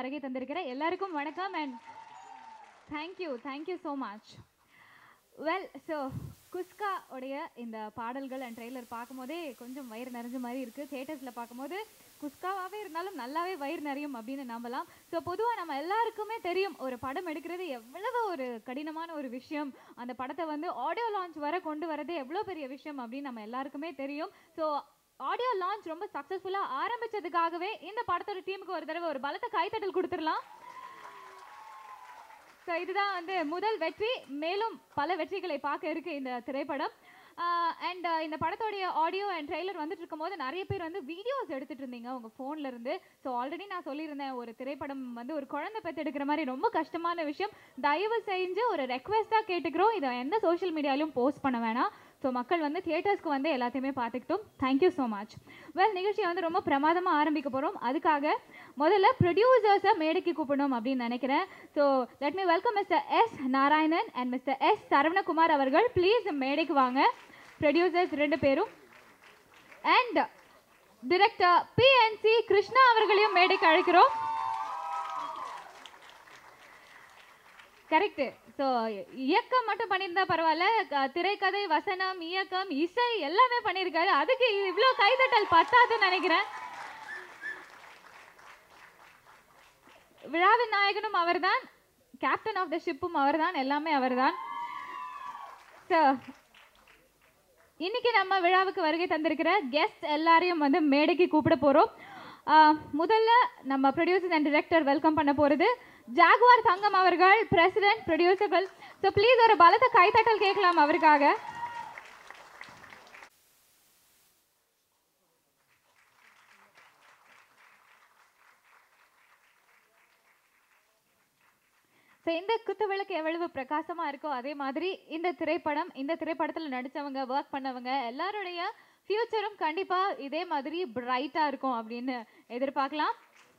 வருகை தந்திருக்கிற எல்லாருக்கும் வணக்கம் and thank you thank you so much well so Kuska உடைய இந்த பாடல்கள் அண்ட் ட்ரெய்லர் பார்க்கும்போதே கொஞ்சம் வயிறு நிறைஞ்ச மாதிரி இருக்குது தேட்டர்ஸில் பார்க்கும்போது குஸ்காவாகவே இருந்தாலும் நல்லாவே வயிறு நிறையும் அப்படின்னு நம்பலாம் ஸோ பொதுவாக நம்ம எல்லாருக்குமே தெரியும் ஒரு படம் எடுக்கிறது எவ்வளவு ஒரு கடினமான ஒரு விஷயம் அந்த படத்தை வந்து ஆடியோ லான்ச் வர கொண்டு வரதே எவ்வளோ பெரிய விஷயம் அப்படின்னு நம்ம எல்லாருக்குமே தெரியும் ஸோ ஆடியோ லான்ச் ரொம்ப சக்ஸஸ்ஃபுல்லாக ஆரம்பிச்சதுக்காகவே இந்த படத்தோட டீமுக்கு ஒரு தடவை ஒரு பலத்த கைத்தட்டல் கொடுத்துடலாம் ஸோ இதுதான் வந்து முதல் வெற்றி மேலும் பல வெற்றிகளை பார்க்க இருக்கு இந்த திரைப்படம் அண்ட் இந்த படத்தோடைய ஆடியோ அண்ட் ட்ரெய்லர் வந்துட்டு இருக்கும்போது நிறைய பேர் வந்து வீடியோஸ் எடுத்துட்டு இருந்தீங்க உங்க ஃபோன்ல இருந்து ஸோ ஆல்ரெடி நான் சொல்லியிருந்தேன் ஒரு திரைப்படம் வந்து ஒரு குழந்தை பெற்றெடுக்கிற மாதிரி ரொம்ப கஷ்டமான விஷயம் தயவு செஞ்சு ஒரு ரெக்வெஸ்ட்டாக கேட்டுக்கிறோம் இதை எந்த சோஷியல் மீடியாலையும் போஸ்ட் பண்ண வேணாம் ஸோ மக்கள் வந்து தியேட்டர்ஸ்க்கு வந்து எல்லாத்தையுமே பார்த்துக்கிட்டோம் தேங்க்யூ ஸோ மச் வெல் நிகழ்ச்சியை வந்து ரொம்ப பிரமாதமாக ஆரம்பிக்க போகிறோம் அதுக்காக முதல்ல ப்ரொடியூசர்ஸை மேடைக்கு கூப்பிடணும் அப்படின்னு நினைக்கிறேன் so let me welcome mister S Narayanan and mister S Saravanakumar அவர்கள் ப்ளீஸ் மேடைக்கு வாங்க ப்ரொடியூசர்ஸ் ரெண்டு பேரும் அண்ட் டிரெக்டர் பிஎன்சி கிருஷ்ணா அவர்களையும் மேடைக்கு அழைக்கிறோம் கரெக்ட் ஸோ இயக்கம் மட்டும் பண்ணியிருந்தா பரவாயில்ல க- திரைக்கதை வசனம் இயக்கம் இசை எல்லாமே பண்ணியிருக்காரு அதுக்கு இவ்வளோ கைதட்டல் பத்தாதுன்னு நினைக்கிறேன் விழாவின் நாயகனும் அவர்தான் கேப்டன் ஆஃப் த ஷிப்பும் அவர்தான் எல்லாமே அவர்தான் ஸோ இன்னைக்கு நம்ம விழாவுக்கு வருகை தந்திருக்கிற கெஸ்ட் எல்லாரையும் வந்து மேடைக்கு கூப்பிட போகிறோம் முதல்ல நம்ம ப்ரொடியூசர் அண்ட் டிரெக்டர் வெல்கம் பண்ண போகிறது ஜாகுவார் தங்கம் அவர்கள் பிரசிடென்ட் ப்ரொடியூசர்கள் ஸோ ப்ளீஸ் ஒரு பலத்த கைத்தட்டல் கேட்கலாம் அவருக்காக ஸோ இந்த குத்துவிளக்கு எவ்வளவு பிரகாசமா இருக்கோ அதே மாதிரி இந்த திரைப்படம் இந்த திரைப்படத்தில் நடிச்சவங்க ஒர்க் பண்ணவங்க எல்லாருடைய ஃபியூச்சரும் கண்டிப்பா இதே மாதிரி பிரைட்டா இருக்கும் அப்படின்னு எதிர்பார்க்கலாம்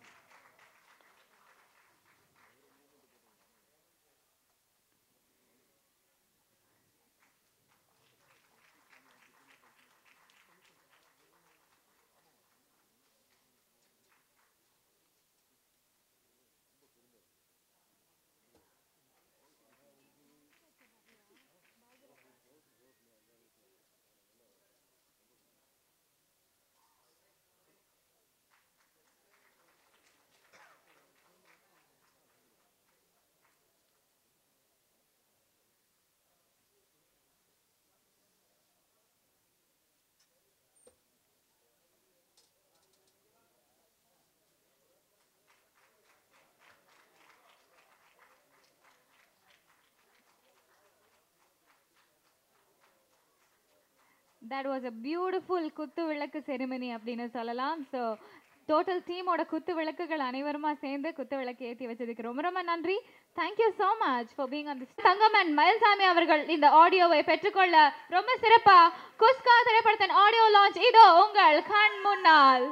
தட் வாஸ் அ பியூட்டிஃபுல் குத்து விளக்கு செரிமனி அப்படின்னு சொல்லலாம் ஸோ டோட்டல் டீமோட குத்து விளக்குகள் அனைவருமா சேர்ந்து குத்து விளக்கு ஏற்றி வச்சதுக்கு ரொம்ப ரொம்ப நன்றி thank you so much for being on this Thangaman Mayilsamy அவர்கள் இந்த ஆடியோவை பெற்றுக்கொள்ள ரொம்ப சிறப்பா குஸ்கா திரைப்படத்தின் ஆடியோ லான்ச் இதோ உங்கள் கண் முன்னால்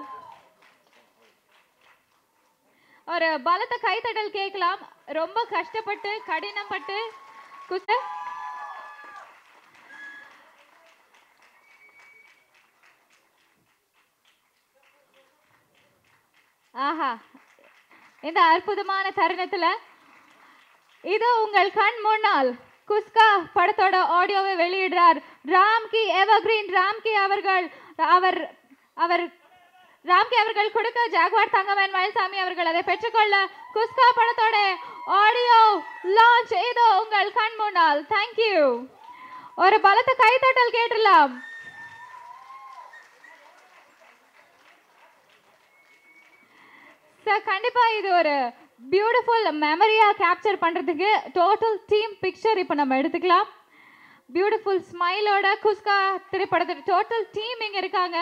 ஒரு பலத்த கைத்தட்டல் கேட்கலாம் ரொம்ப கஷ்டப்பட்டு கடினப்பட்டு குஸ்கா ஆஹா இந்த அற்புதமான தருணத்துல இது உங்கள் கண் முன்னால் குஸ்கா படத்தோட ஆடியோவை வெளியிடுறார் ராம்கி எவர்கிரீன் ராம்கி அவர்கள் அவர் அவர் ராம்கி அவர்கள் கொடுக்க ஜாகுவார் தங்கமன் மயில்சாமி அவர்கள் அதை பெற்றுக்கொள்ள குஸ்கா படத்தோட ஆடியோ லான்ச் இதோ உங்கள் கண் முன்னால் தேங்க்யூ ஒரு பலத்த கைத்தட்டல் கேட்டுடலாம் சார் கண்டிப்பா இது ஒரு பியூட்டிஃபுல் மெமரியா கேப்சர் பண்றதுக்கு டோட்டல் டீம் பிக்சர் இப்போ நம்ம எடுத்துக்கலாம் பியூட்டிஃபுல் ஸ்மைலோட குஸ்கா திரைப்படத்தோட டோட்டல் டீம் இங்க இருக்காங்க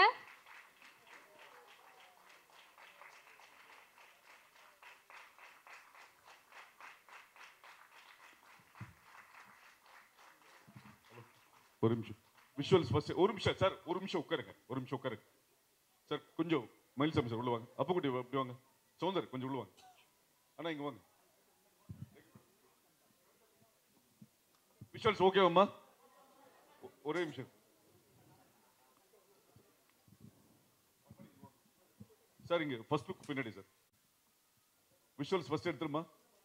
ஒரு நிமிஷம் விஷுவல்ஸ் ஃபர்ஸ்ட் ஒரு நிமிஷம் சார் ஒரு நிமிஷம் உட்காருங்க ஒரு நிமிஷம் உட்காருங்க சார் கொஞ்சம் மயில்சாமி சார் உள்ள வாங்க அப்பக்குட்டி அப்படி வாங்க சௌந்தர் கொஞ்சம் உள்ள வாங்க அண்ணா இங்க வாங்க விஷுவல்ஸ் ஓகேவாம்மா ஒ- ஒரே நிமிஷம் சார் இங்க ஃபர்ஸ்ட் லுக் பின்னாடி சார் விஷுவல்ஸ் ஃபர்ஸ்ட் எடுத்துருமா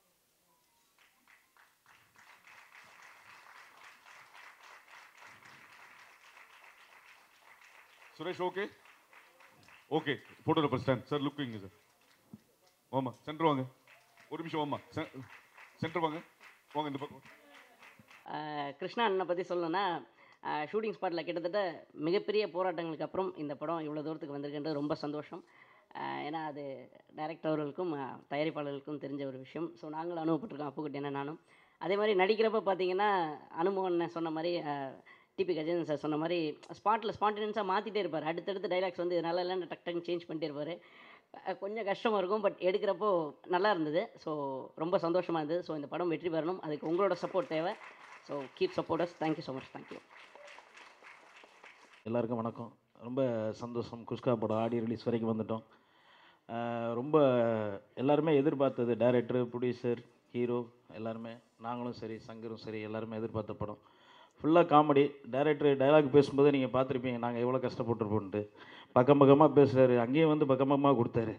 Suresh okay okay photographer stand sir looking sir வாமா சென்டர் வாங்க ஒரு நிமிஷம் வாமா சென்டர் வாங்க வாங்க இந்த பக்கம் ஆஹ் கிருஷ்ணா அண்ணனை பற்றி சொல்லணும்னா ஷூட்டிங் ஸ்பாட்டில் கிட்டத்தட்ட மிகப்பெரிய போராட்டங்களுக்கு அப்புறம் இந்த படம் இவ்வளோ தூரத்துக்கு வந்திருக்குன்றது ரொம்ப சந்தோஷம் ஆஹ் ஏன்னா அது டைரக்டர் அவர்களுக்கும் ஆஹ் தயாரிப்பாளர்களுக்கும் தெரிஞ்ச ஒரு விஷயம் ஸோ நாங்களும் அனுபவப்பட்டிருக்கோம் அப்புக்குட்டி என்ன நானும் அதே மாதிரி நடிக்கிறப்ப பார்த்தீங்கன்னா அனுபவம் சொன்ன மாதிரி டிபி கஜேந்திரன் சார் சொன்ன மாதிரி ஸ்பாட்டில் ஸ்பான்டேனியஸாக மாற்றிட்டே இருப்பார் அடுத்தடுத்து டைலாக்ஸ் வந்து இது நல்லா இல்லைன்னு டக் டக் சேஞ்ச் பண்ணிட்டே இருப்பார் அஹ் கொஞ்சம் கஷ்டமாக இருக்கும் பட் எடுக்கிறப்போ நல்லா இருந்தது ஸோ ரொம்ப சந்தோஷமாக இருந்தது ஸோ இந்த படம் வெற்றி பெறணும் அதுக்கு உங்களோட சப்போர்ட் தேவை so keep supporters thank you so much thank you எல்லாருக்கும் வணக்கம் ரொம்ப சந்தோஷம் குஷ்கா படம் ஆடியோ ரிலீஸ் வரைக்கும் வந்துட்டோம் ஆஹ் ரொம்ப எல்லாருமே எதிர்பார்த்தது டைரக்டர் ப்ரொடியூசர் ஹீரோ எல்லாருமே நாங்களும் சரி சங்கரும் சரி எல்லாருமே எதிர்பார்த்த படம் ஃபுல்லாக காமெடி டைரக்டர் டைலாக் பேசும்போது நீங்கள் பார்த்துருப்பீங்க நாங்கள் எவ்வளோ கஷ்டப்பட்டுருப்போன்ட்டு பக்கம் பக்கமாக பேசுகிறாரு அங்கேயும் வந்து பக்கம் பக்கமாக கொடுத்தாரு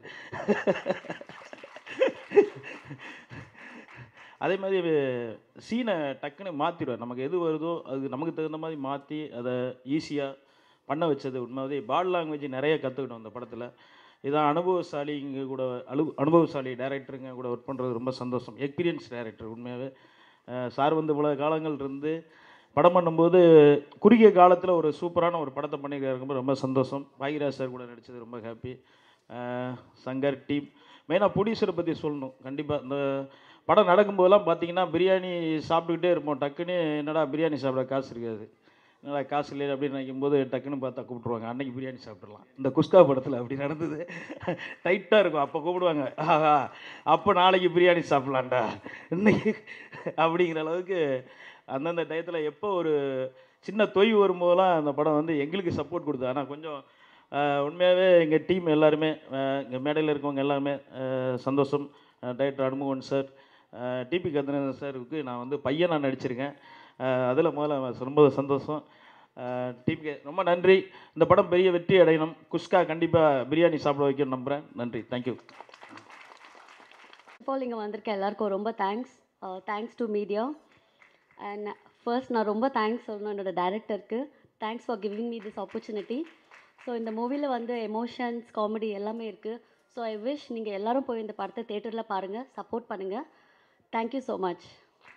அதே மாதிரி சீனை டக்குன்னு மாற்றிடுவார் நமக்கு எது வருதோ அது நமக்கு தகுந்த மாதிரி மாற்றி அதை ஈஸியாக பண்ண வச்சது உண்மையாவே பாடி லாங்குவேஜ் நிறைய கற்றுக்கிட்டோம் அந்த படத்தில் இதான் அனுபவசாலிங்க கூட அனு அனுபவசாலி டைரக்டருங்க கூட ஒர்க் பண்ணுறது ரொம்ப சந்தோஷம் எக்ஸ்பீரியன்ஸ் டைரக்டர் உண்மையாகவே சார் வந்து இவ்வளோ காலங்கள் இருந்து படம் பண்ணும்போது குறுகிய காலத்தில் ஒரு சூப்பரான ஒரு படத்தை பண்ணியிருக்காரு ரொம்ப சந்தோஷம் பாகிராஜ் சார் கூட நடித்தது ரொம்ப ஹாப்பி சங்கர் டீம் மெயினாக ப்ரொடியூசரை பற்றி சொல்லணும் கண்டிப்பாக இந்த படம் நடக்கும்போதெல்லாம் பார்த்தீங்கன்னா பிரியாணி சாப்பிட்டுக்கிட்டே இருப்போம் டக்குன்னு என்னடா பிரியாணி சாப்பிட காசு இருக்காது என்னடா காசு இல்லை அப்படின்னு நினைக்கும் போது டக்குன்னு பார்த்தா கூப்பிட்ருவாங்க அன்னைக்கு பிரியாணி சாப்பிட்றலாம் இந்த குஸ்கா படத்தில் அப்படி நடந்தது டைட்டாக இருக்கும் அப்போ கூப்பிடுவாங்க ஆஹா அப்போ நாளைக்கு பிரியாணி சாப்பிட்லான்டா இன்னைக்கு அப்படிங்கிற அளவுக்கு அந்தந்த டயத்தில் எப்போ ஒரு சின்ன தொய்வு வரும்போதெல்லாம் அந்த படம் வந்து எங்களுக்கு சப்போர்ட் கொடுத்தது ஆனால் கொஞ்சம் ஆஹ், உண்மையாகவே எங்கள் டீம் எல்லாருமே இங்கே மேடையில் இருக்கவங்க எல்லாருமே ஆஹ், சந்தோஷம் டைரக்டர் அனுமோகன் சார் டிபி கந்தனன் சாருக்கு நான் வந்து பையனாக நடிச்சிருக்கேன் அதில் முதல்ல ரொம்ப சந்தோஷம் டீமுக்கு ரொம்ப நன்றி இந்த படம் பெரிய வெற்றி அடையணும் குஷ்கா கண்டிப்பாக பிரியாணி சாப்பிட வைக்கணும்னு நம்புகிறேன் நன்றி தேங்க்யூ ஆல் இங்கே வந்திருக்க எல்லாருக்கும் ரொம்ப thanks thanks to media and first நான் ரொம்ப தேங்க்ஸ் சொல்லணும் என்னோட டேரக்டருக்கு thanks for giving me this opportunity so இந்த மூவியில் வந்து எமோஷன்ஸ் காமெடி எல்லாமே இருக்குது ஸோ ஐ விஷ் நீங்கள் எல்லாரும் போய் இந்த படத்தை தேட்டரில் பாருங்கள் சப்போர்ட் பண்ணுங்கள் தேங்க்யூ ஸோ மச்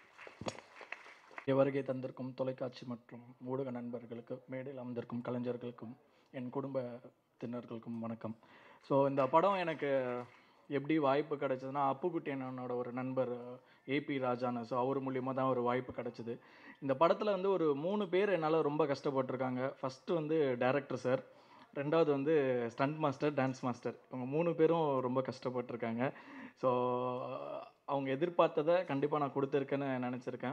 இங்கே வருகை தந்திருக்கும் தொலைக்காட்சி மற்றும் ஊடக நண்பர்களுக்கு மேடையில் அமர்ந்திருக்கும் கலைஞர்களுக்கும் என் குடும்பத்தினர்களுக்கும் வணக்கம் ஸோ இந்த படம் எனக்கு எப்படி வாய்ப்பு கிடைச்சதுன்னா அப்புக்குட்டி அண்ணனோட ஒரு நண்பர் ஏபி ராஜான்னு ஸோ அவர் மூலியமாக தான் ஒரு வாய்ப்பு கிடைச்சிது இந்த படத்தில் வந்து ஒரு மூணு பேர் என்னால் ரொம்ப கஷ்டப்பட்டிருக்காங்க ஃபஸ்ட்டு வந்து டைரக்டர் சார் ரெண்டாவது வந்து ஸ்டண்ட் மாஸ்டர் டான்ஸ் மாஸ்டர் இவங்க மூணு பேரும் ரொம்ப கஷ்டப்பட்டிருக்காங்க ஸோ அவங்க எதிர்பார்த்ததை கண்டிப்பாக நான் கொடுத்துருக்கேன்னு நினச்சிருக்கேன்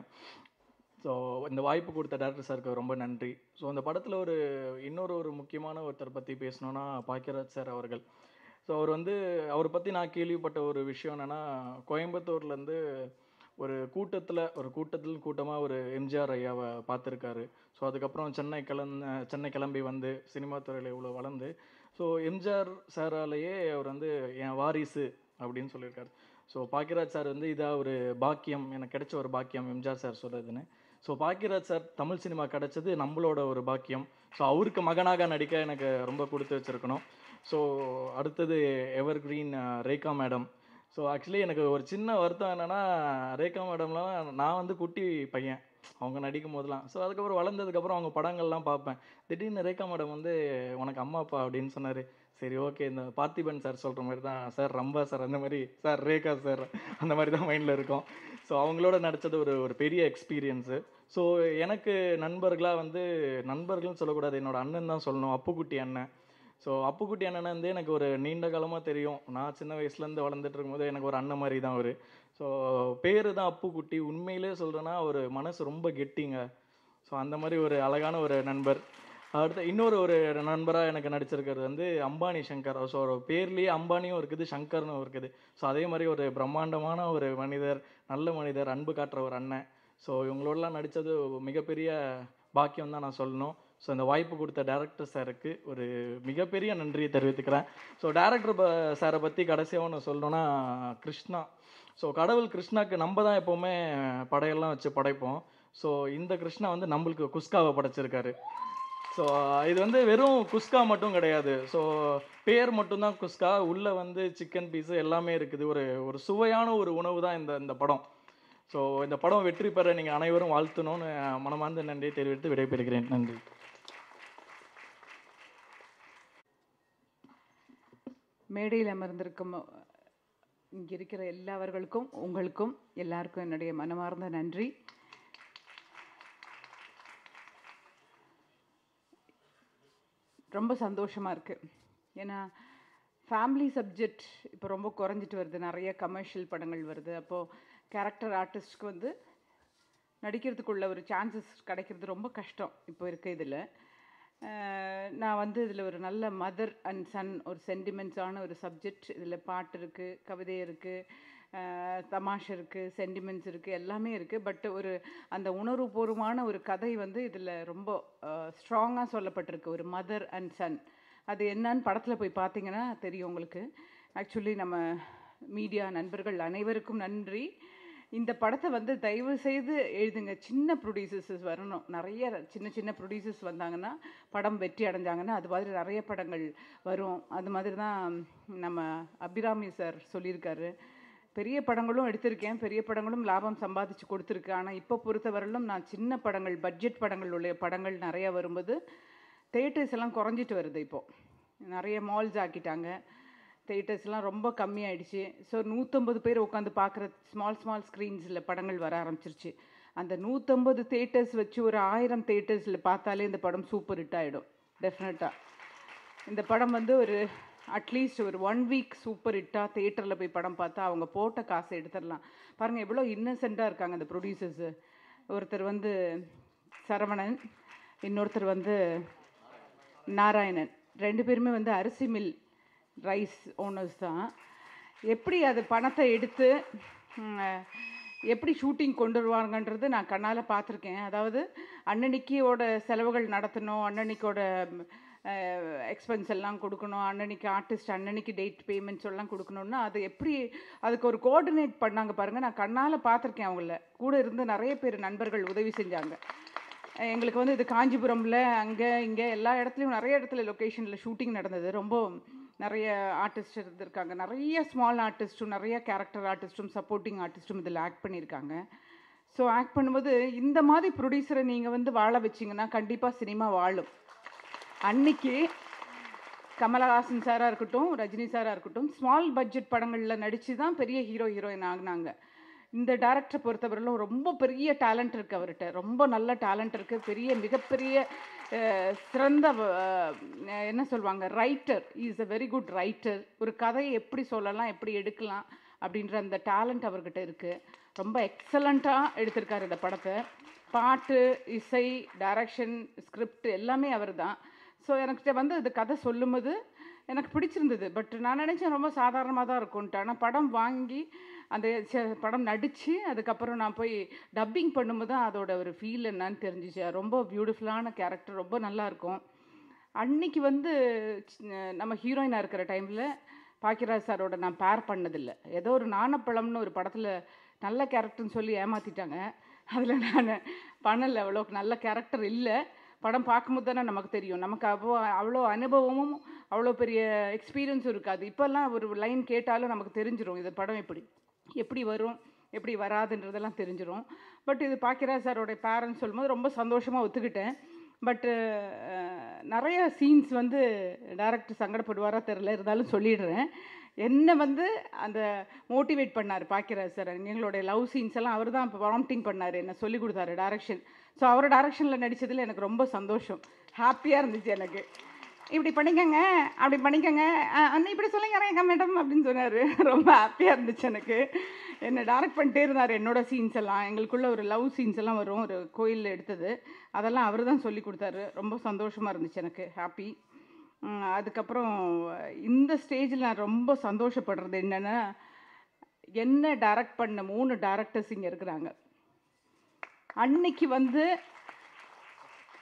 ஸோ இந்த வாய்ப்பு கொடுத்த டேரக்டர் சாருக்கு ரொம்ப நன்றி ஸோ அந்த படத்தில் ஒரு இன்னொரு ஒரு முக்கியமான ஒருத்தர் பற்றி பேசணுன்னா பாக்கியராஜ் சார் அவர்கள் ஸோ அவர் வந்து அவரை பற்றி நான் கேள்விப்பட்ட ஒரு விஷயம் என்னென்னா கோயம்புத்தூர்லேருந்து ஒரு கூட்டத்தில் ஒரு கூட்டத்தில் கூட்டமாக ஒரு எம்ஜிஆர் ஐயாவை பார்த்துருக்காரு ஸோ அதுக்கப்புறம் சென்னை கிளம்ப சென்னை கிளம்பி வந்து சினிமா துறையில் இவ்வளோ வளர்ந்து ஸோ எம்ஜிஆர் சாராலேயே அவர் வந்து என் வாரிசு அப்படின்னு சொல்லியிருக்காரு ஸோ பாக்கியராஜ் சார் வந்து இதாக ஒரு பாக்கியம் எனக்கு கிடைச்ச ஒரு பாக்கியம் எம்ஜிஆர் சார் சொல்கிறதுன்னு so Bhagyaraj sir Tamil cinema கிடைச்சது நம்மளோட ஒரு பாக்கியம் ஸோ அவருக்கு மகனாக நடிக்க எனக்கு ரொம்ப கொடுத்து வச்சிருக்கணும் ஸோ அடுத்தது evergreen Rekha madam so actually எனக்கு ஒரு சின்ன வருத்தம் என்னென்னா ரேகா மேடம்லாம் நான் வந்து குட்டி பையன் அவங்க நடிக்கும் போதெல்லாம் ஸோ அதுக்கப்புறம் வளர்ந்ததுக்கப்புறம் அவங்க படங்கள்லாம் பார்ப்பேன் திடீர்னு ரேகா மேடம் வந்து உனக்கு அம்மா அப்பா அப்படின்னு சொன்னார் சரி ஓகே இந்த பார்த்திபன் சார் சொல்கிற மாதிரி தான் சார் ரம்பா சார் அந்த மாதிரி சார் ரேகா சார் அந்த மாதிரி தான் மைண்டில் இருக்கும் ஸோ அவங்களோட நடித்தது ஒரு ஒரு பெரிய எக்ஸ்பீரியன்ஸு ஸோ எனக்கு நண்பர்களாக வந்து நண்பர்கள்னு சொல்லக்கூடாது என்னோட அண்ணன் தான் சொல்லணும் அப்புக்குட்டி அண்ணன் ஸோ அப்புக்குட்டி அண்ணனை வந்து எனக்கு ஒரு நீண்ட காலமாக தெரியும் நான் சின்ன வயசுலேருந்து வளர்ந்துட்டு இருக்கும்போது எனக்கு ஒரு அண்ணன் மாதிரி தான் அவர் ஸோ பேர் தான் அப்புக்குட்டி உண்மையிலே சொல்கிறேன்னா ஒரு மனசு ரொம்ப கெட்டிங்க ஸோ அந்த மாதிரி ஒரு அழகான ஒரு நண்பர் அடுத்து இன்னொரு ஒரு நண்பராக எனக்கு நடிச்சிருக்கிறது வந்து அம்பானி சங்கர் ஸோ ஒரு பேர்லேயே அம்பானியும் இருக்குது சங்கர்னும் இருக்குது ஸோ அதே மாதிரி ஒரு பிரம்மாண்டமான ஒரு மனிதர் நல்ல மனிதர் அன்பு காட்டுற ஒரு அண்ணன் ஸோ இவங்களோடலாம் நடித்தது மிகப்பெரிய பாக்கியம் தான் நான் சொல்லணும் ஸோ இந்த வாய்ப்பு கொடுத்த டேரக்டர் சாருக்கு ஒரு மிகப்பெரிய நன்றியை தெரிவித்துக்கிறேன் ஸோ டேரக்டர் ப சாரை பற்றி கடைசியாக ஒன்று சொல்லணும்னா கிருஷ்ணா ஸோ கடவுள் கிருஷ்ணாக்கு நம்ம தான் எப்போவுமே படையெல்லாம் வச்சு படைப்போம் ஸோ இந்த கிருஷ்ணா வந்து நம்மளுக்கு குஸ்காவை படைச்சிருக்காரு ஸோ இது வந்து வெறும் குஸ்கா மட்டும் கிடையாது ஸோ பேர் மட்டும்தான் குஸ்கா உள்ளே வந்து சிக்கன் பீஸு எல்லாமே இருக்குது ஒரு ஒரு சுவையான ஒரு உணவு தான் இந்த இந்த படம் ஸோ இந்த படம் வெற்றி பெற நீங்கள் அனைவரும் வாழ்த்தணும்னு மனமார்ந்த நன்றியை தெரிவித்து விடைபெறுகிறேன் நன்றி மேடையில் அமர்ந்திருக்கும் இங்கே இருக்கிற எல்லாவர்களுக்கும் உங்களுக்கும் எல்லாருக்கும் என்னுடைய மனமார்ந்த நன்றி ரொம்ப சந்தோஷமாக இருக்குது ஏன்னா ஃபேமிலி சப்ஜெக்ட் இப்போ ரொம்ப குறைஞ்சிட்டு வருது நிறைய கமர்ஷியல் படங்கள் வருது அப்போது கேரக்டர் ஆர்டிஸ்ட்க்கு வந்து நடிக்கிறதுக்குள்ள ஒரு சான்சஸ் கிடைக்கிறது ரொம்ப கஷ்டம் இப்போ இருக்க இதில் நான் வந்து இதில் ஒரு நல்ல மதர் அண்ட் சன் ஒரு சென்டிமெண்ட்ஸான ஒரு சப்ஜெக்ட் இதில் பாட்டு இருக்குது கவிதை இருக்குது தமாஷ் இருக்குது சென்டிமெண்ட்ஸ் இருக்குது எல்லாமே இருக்குது பட் ஒரு அந்த உணர்வுபூர்வமான ஒரு கதை வந்து இதில் ரொம்ப ஸ்ட்ராங்காக சொல்லப்பட்டிருக்கு ஒரு மதர் அண்ட் சன் அது என்னன்னு படத்தில் போய் பார்த்தீங்கன்னா தெரியும் உங்களுக்கு ஆக்சுவலி நம்ம மீடியா நண்பர்கள் அனைவருக்கும் நன்றி இந்த படத்தை வந்து தயவு செய்து எழுதுங்க சின்ன ப்ரொடியூசர்ஸ் வரணும் நிறைய சின்ன சின்ன ப்ரொடியூசர்ஸ் வந்தாங்கன்னா படம் வெற்றி அடைஞ்சாங்கன்னா அது மாதிரி நிறைய படங்கள் வரும் அது மாதிரி தான் நம்ம அபிராமி சார் சொல்லியிருக்காரு பெரிய படங்களும் எடுத்திருக்கேன் பெரிய படங்களும் லாபம் சம்பாதிச்சு கொடுத்துருக்கு ஆனால் இப்போ பொறுத்தவரையிலும் நான் சின்ன படங்கள் பட்ஜெட் படங்கள் உள்ள படங்கள் நிறையா வரும்போது தேட்டர்ஸ் எல்லாம் குறைஞ்சிட்டு வருது இப்போது நிறைய மால்ஸ் ஆக்கிட்டாங்க தேட்டர்ஸ்லாம் ரொம்ப கம்மியாயிடுச்சு ஸோ நூற்றம்பது பேர் உட்காந்து பார்க்குற ஸ்மால் ஸ்மால் ஸ்க்ரீன்ஸில் படங்கள் வர ஆரம்பிச்சிருச்சு அந்த நூற்றம்பது தேட்டர்ஸ் வச்சு ஒரு ஆயிரம் தேட்டர்ஸில் பார்த்தாலே இந்த படம் சூப்பர் ஹிட் ஆகிடும் டெஃபினட்டாக இந்த படம் வந்து ஒரு அட்லீஸ்ட் ஒரு ஒன் வீக் சூப்பர் ஹிட்டாக தேட்டரில் போய் படம் பார்த்தா அவங்க போட்ட காசை எடுத்துடலாம் பாருங்கள் எவ்வளோ இன்னசென்ட்டாக இருக்காங்க அந்த ப்ரொடியூசர்ஸு ஒருத்தர் வந்து சரவணன் இன்னொருத்தர் வந்து நாராயணன் ரெண்டு பேருமே வந்து அரிசி மில் ரைஸ் ஓனர்ஸ் தான் எப்படி அது பணத்தை எடுத்து எப்படி ஷூட்டிங் கொண்டு வருவாங்கன்றது நான் கண்ணால் பார்த்துருக்கேன் அதாவது அன்னன்னைக்கோட செலவுகள் நடத்தணும் அன்னன்னைக்கோட எக்ஸ்பென்ஸ் எல்லாம் கொடுக்கணும் அன்னன்னைக்கு ஆர்டிஸ்ட் அன்னன்னைக்கு டேட் பேமெண்ட்ஸ் எல்லாம் கொடுக்கணும்னா அது எப்படி அதுக்கு ஒரு கோஆர்டினேட் பண்ணாங்க பாருங்கள் நான் கண்ணால் பார்த்துருக்கேன் அவங்கள கூட இருந்து நிறைய பேர் நண்பர்கள் உதவி செஞ்சாங்க எங்களுக்கு வந்து இது காஞ்சிபுரமில் அங்கே இங்கே எல்லா இடத்துலையும் நிறைய இடத்துல லொக்கேஷனில் ஷூட்டிங் நடந்தது ரொம்ப நிறைய ஆர்டிஸ்ட் இருந்திருக்காங்க நிறைய ஸ்மால் ஆர்டிஸ்ட்டும் நிறைய கேரக்டர் ஆர்டிஸ்ட்டும் சப்போர்ட்டிங் ஆர்டிஸ்ட்டும் இதில் ஆக்ட் பண்ணியிருக்காங்க ஸோ ஆக்ட் பண்ணும்போது இந்த மாதிரி ப்ரொடியூசரை நீங்கள் வந்து வாழ வச்சிங்கன்னா கண்டிப்பாக சினிமா வாழும் அன்னைக்கு கமலஹாசன் சாராக இருக்கட்டும் ரஜினி சாராக இருக்கட்டும் ஸ்மால் பட்ஜெட் படங்களில் நடித்து தான் பெரிய ஹீரோ ஹீரோயின் ஆகினாங்க இந்த டேரக்டரை பொறுத்தவரையிலும் ரொம்ப பெரிய டேலண்ட் இருக்குது அவர்கிட்ட ரொம்ப நல்ல டேலண்ட் இருக்குது பெரிய மிகப்பெரிய சிறந்த என்ன சொல்லுவாங்க writer is a very good writer ஒரு கதையை எப்படி சொல்லலாம் எப்படி எடுக்கலாம் அப்படின்ற அந்த டேலண்ட் அவர்கிட்ட இருக்குது ரொம்ப எக்ஸலண்ட்டாக எடுத்திருக்காரு இந்த படத்தை பாட்டு இசை டைரக்ஷன் ஸ்கிரிப்ட் எல்லாமே அவர் தான் ஸோ எனக்கு வந்து இந்த கதை சொல்லும்போது எனக்கு பிடிச்சிருந்தது பட் நான் நினச்சேன் ரொம்ப சாதாரணமாக தான் இருக்கும்ன்ட்டு ஆனால் படம் வாங்கி அந்த படம் நடித்து அதுக்கப்புறம் நான் போய் டப்பிங் பண்ணும்போது தான் அதோட ஒரு ஃபீல் என்னன்னு தெரிஞ்சிச்சு ரொம்ப பியூட்டிஃபுல்லான கேரக்டர் ரொம்ப நல்லாயிருக்கும் அன்னைக்கு வந்து நம்ம ஹீரோயினாக இருக்கிற டைமில் பாக்கியராஜ் சாரோட நான் பேர் பண்ணதில்லை ஏதோ ஒரு நாணப்பழம்னு ஒரு படத்தில் நல்ல கேரக்டர்னு சொல்லி ஏமாற்றிட்டாங்க அதில் நான் பண்ணலை அவ்வளோ நல்ல கேரக்டர் இல்லை படம் பார்க்கும்போது தானே நமக்கு தெரியும் நமக்கு அவ்வளோ அவ்வளோ அனுபவமும் அவ்வளோ பெரிய எக்ஸ்பீரியன்ஸும் இருக்காது இப்போல்லாம் ஒரு லைன் கேட்டாலும் நமக்கு தெரிஞ்சிடும் இது படம் எப்படி எப்படி வரும் எப்படி வராதுன்றதெல்லாம் தெரிஞ்சிடும் பட் இது பாக்கியராஜ் சாரோட பேரண்ட்ஸ் சொல்லும்போது ரொம்ப சந்தோஷமாக ஒத்துக்கிட்டேன் பட்டு நிறைய சீன்ஸ் வந்து டேரக்டர் சங்கடப்படுவாரா தெரில இருந்தாலும் சொல்லிடுறேன் என்னை வந்து அந்த மோட்டிவேட் பண்ணார் பாக்கியராஜ் சார் எங்களுடைய லவ் சீன்ஸ் எல்லாம் அவர் தான் இப்போ ப்ராம்ப்டிங் பண்ணார் என்ன சொல்லி கொடுத்தாரு டேரக்ஷன் ஸோ அவர் டேரக்ஷனில் நடித்ததில் எனக்கு ரொம்ப சந்தோஷம் ஹாப்பியாக இருந்துச்சு எனக்கு இப்படி பண்ணிக்கங்க அப்படி பண்ணிக்கங்க அண்ணன் இப்படி சொல்லுங்க மேடம் அப்படின்னு சொன்னார் ரொம்ப ஹாப்பியாக இருந்துச்சு எனக்கு என்னை டேரக்ட் பண்ணிட்டே இருந்தார் என்னோட சீன்ஸ் எல்லாம் எங்களுக்குள்ள ஒரு லவ் சீன்ஸ் எல்லாம் வரும் ஒரு கோயிலில் எடுத்தது அதெல்லாம் அவர் தான் சொல்லி கொடுத்தாரு ரொம்ப சந்தோஷமாக இருந்துச்சு எனக்கு ஹாப்பி அதுக்கப்புறம் இந்த ஸ்டேஜில் நான் ரொம்ப சந்தோஷப்படுறது என்னென்னா என்ன டைரக்ட் பண்ண மூணு டேரக்டர்ஸ் இங்கே இருக்கிறாங்க அன்னைக்கு வந்து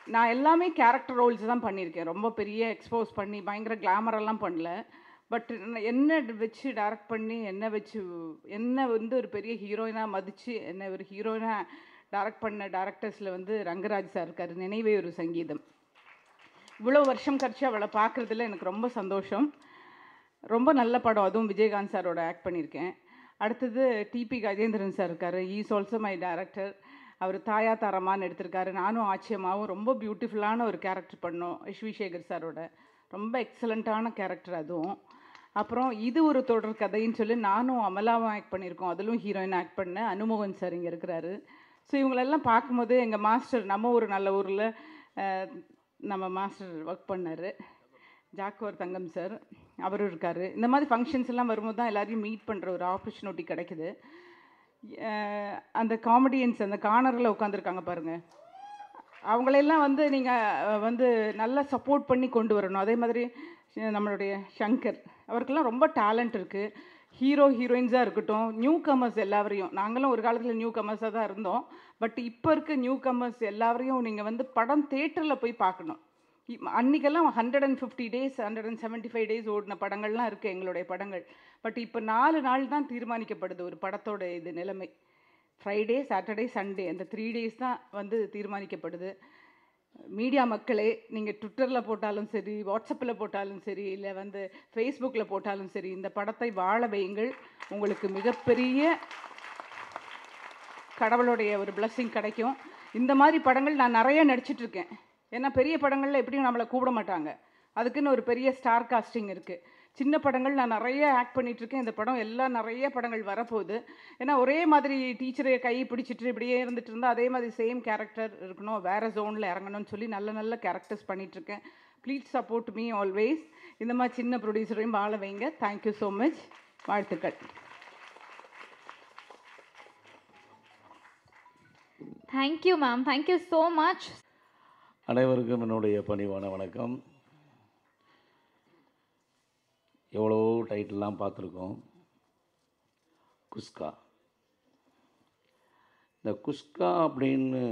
நான் எல்லாமே கேரக்டர் ரோல்ஸ் தான் பண்ணியிருக்கேன் ரொம்ப பெரிய எக்ஸ்போஸ் பண்ணி பயங்கர glamour எல்லாம் பண்ணல பட் என்ன வச்சு டைரக்ட் பண்ணி என்ன வச்சு என்ன வந்து ஒரு பெரிய ஹீரோயினாக மதித்து என்ன ஒரு ஹீரோயினாக டைரக்ட் பண்ண டேரக்டர்ஸில் வந்து ரங்கராஜ் சார் இருக்கார் நினைவே ஒரு சங்கீதம் இவ்வளோ வருஷம் கழிச்சு அவளை பார்க்குறதுல எனக்கு ரொம்ப சந்தோஷம் ரொம்ப நல்ல படம் அதுவும் விஜயகாந்த் சாரோட ஆக்ட் பண்ணியிருக்கேன் அடுத்தது டிபி கஜேந்திரன் சார் இருக்கார் ஈஸ் ஆல்சோ மை டைரக்டர் அவர் தாயா தாரமான்னு எடுத்திருக்காரு நானும் ஆச்சியமாவும் ரொம்ப பியூட்டிஃபுல்லான ஒரு கேரக்டர் பண்ணோம் விஸ்விசேகர் சாரோட ரொம்ப எக்ஸலண்ட்டான கேரக்டர் அதுவும் அப்புறம் இது ஒரு தொடர் கதைன்னு சொல்லி நானும் அமலாவும் ஆக்ட் பண்ணியிருக்கோம் அதிலும் ஹீரோயின் ஆக்ட் பண்ணேன் அனுமோகன் சார் இங்கே இருக்கிறாரு ஸோ இவங்களெல்லாம் பார்க்கும்போது எங்கள் மாஸ்டர் நம்ம ஒரு நல்ல ஊரில் நம்ம மாஸ்டர் ஒர்க் பண்ணார் ஜாக்குவர் தங்கம் சார் அவரும் இருக்கார் இந்த மாதிரி ஃபங்க்ஷன்ஸ் எல்லாம் வரும்போது தான் எல்லாரையும் மீட் பண்ணுற ஒரு ஆப்பர்ச்சுனிட்டி கிடைக்குது அஹ் அந்த காமெடியன்ஸ் அந்த கார்னரில் உட்காந்துருக்காங்க பாருங்கள் அவங்களெல்லாம் வந்து நீங்கள் வந்து நல்லா சப்போர்ட் பண்ணி கொண்டு வரணும் அதே மாதிரி அஹ் நம்மளுடைய சங்கர் அவருக்கெல்லாம் ரொம்ப டேலண்ட் இருக்குது ஹீரோ ஹீரோயின்ஸாக இருக்கட்டும் நியூ கமர்ஸ் எல்லாவரையும் நாங்களும் ஒரு காலத்தில் நியூ கமர்ஸாக தான் இருந்தோம் பட் இப்போ இருக்க நியூ கமர்ஸ் எல்லாவரையும் நீங்கள் வந்து படம் தேட்டரில் போய் பார்க்கணும் இ- அன்னைக்கெல்லாம் hundred and fifty days hundred and seventy five days ஓடின படங்கள்லாம் இருக்குது எங்களுடைய படங்கள் பட் இப்போ நாலு நாள் தான் தீர்மானிக்கப்படுது ஒரு படத்தோட இது நிலைமை ஃப்ரைடே சாட்டர்டே சண்டே அந்த த்ரீ டேஸ் தான் வந்து தீர்மானிக்கப்படுது மீடியா மக்களே நீங்கள் ட்விட்டரில் போட்டாலும் சரி வாட்ஸ்அப்பில் போட்டாலும் சரி இல்லை வந்து ஃபேஸ்புக்கில் போட்டாலும் சரி இந்த படத்தை வாழ வையுங்கள் உங்களுக்கு மிகப்பெரிய கடவுளுடைய ஒரு blessing கிடைக்கும் இந்த மாதிரி படங்கள் நான் நிறைய நடிச்சிட்டு இருக்கேன் ஏன்னா பெரிய படங்களில் எப்படியும் நம்மளை கூப்பிட மாட்டாங்க அதுக்குன்னு ஒரு பெரிய ஸ்டார் காஸ்டிங் இருக்குது சின்ன படங்கள் நான் நிறைய ஆக்ட் பண்ணிட்டு இருக்கேன் இந்த படம் எல்லாம் நிறைய படங்கள் வரப்போகுது ஏன்னா ஒரே மாதிரி டீச்சரை கை பிடிச்சிட்டு இப்படியே இருந்துட்டு இருந்தால் அதே மாதிரி சேம் கேரக்டர் இருக்கணும் வேறு ஜோனில் இறங்கணும்னு சொல்லி நல்ல நல்ல கேரக்டர்ஸ் பண்ணிகிட்ருக்கேன் ப்ளீஸ் சப்போர்ட் மீ ஆல்வேஸ் இந்த மாதிரி சின்ன ப்ரொடியூசரையும் வாழ வைங்க தேங்க்யூ ஸோ மச் வாழ்த்துக்கள் thank you ma'am thank you so much அனைவருக்கும் என்னுடைய பணிவான வணக்கம் எவ்வளோ டைட்டில்லாம் பார்த்துருக்கோம் குஸ்கா இந்த குஸ்கா அப்படின்னு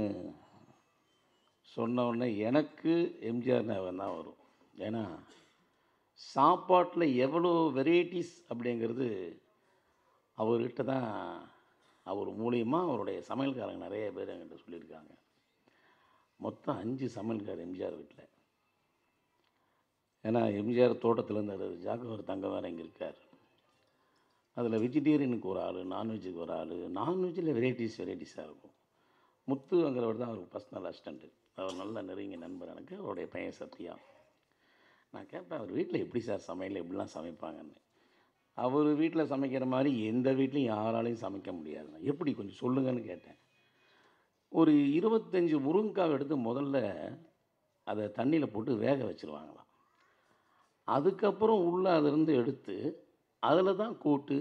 சொன்ன உடனே எனக்கு எம்ஜிஆர் ஞாபகம் தான் வரும் ஏன்னா சாப்பாட்டில் எவ்வளோ வெரைட்டிஸ் அப்படிங்கிறது அவர்கிட்ட தான் அவர் மூலியமாக அவருடைய சமையல்காரங்க நிறைய பேர் என்கிட்ட சொல்லியிருக்காங்க மொத்தம் அஞ்சு சமையல்கார் எம்ஜிஆர் வீட்டில் ஏன்னா எம்ஜிஆர் தோட்டத்தில் இருந்தார் ஜாகவர் தங்க வேறு இங்கே இருக்கார் அதில் வெஜிடேரியனுக்கு ஒரு ஆள் நான்வெஜ்ஜுக்கு ஒரு ஆள் நான்வெஜ்ஜில் வெரைட்டிஸ் வெரைட்டிஸாக இருக்கும் முத்துங்கிறவர் தான் அவருக்கு பர்சனல் அசிஸ்டண்ட்டு அவர் நல்ல நெருங்கிய நண்பர் எனக்கு அவருடைய பையன் சத்யா நான் கேட்பேன் அவர் வீட்டில் எப்படி சார் சமையல் எப்படிலாம் சமைப்பாங்கன்னு அவர் வீட்டில் சமைக்கிற மாதிரி எந்த வீட்லையும் யாராலையும் சமைக்க முடியாது எப்படி கொஞ்சம் சொல்லுங்கன்னு கேட்டேன் ஒரு இருபத்தஞ்சி முருங்கைக்காவை எடுத்து முதல்ல அதை தண்ணியில் போட்டு வேக வச்சுருவாங்களாம் அதுக்கப்புறம் உள்ளே அதிலிருந்து எடுத்து அதில் தான் கூட்டு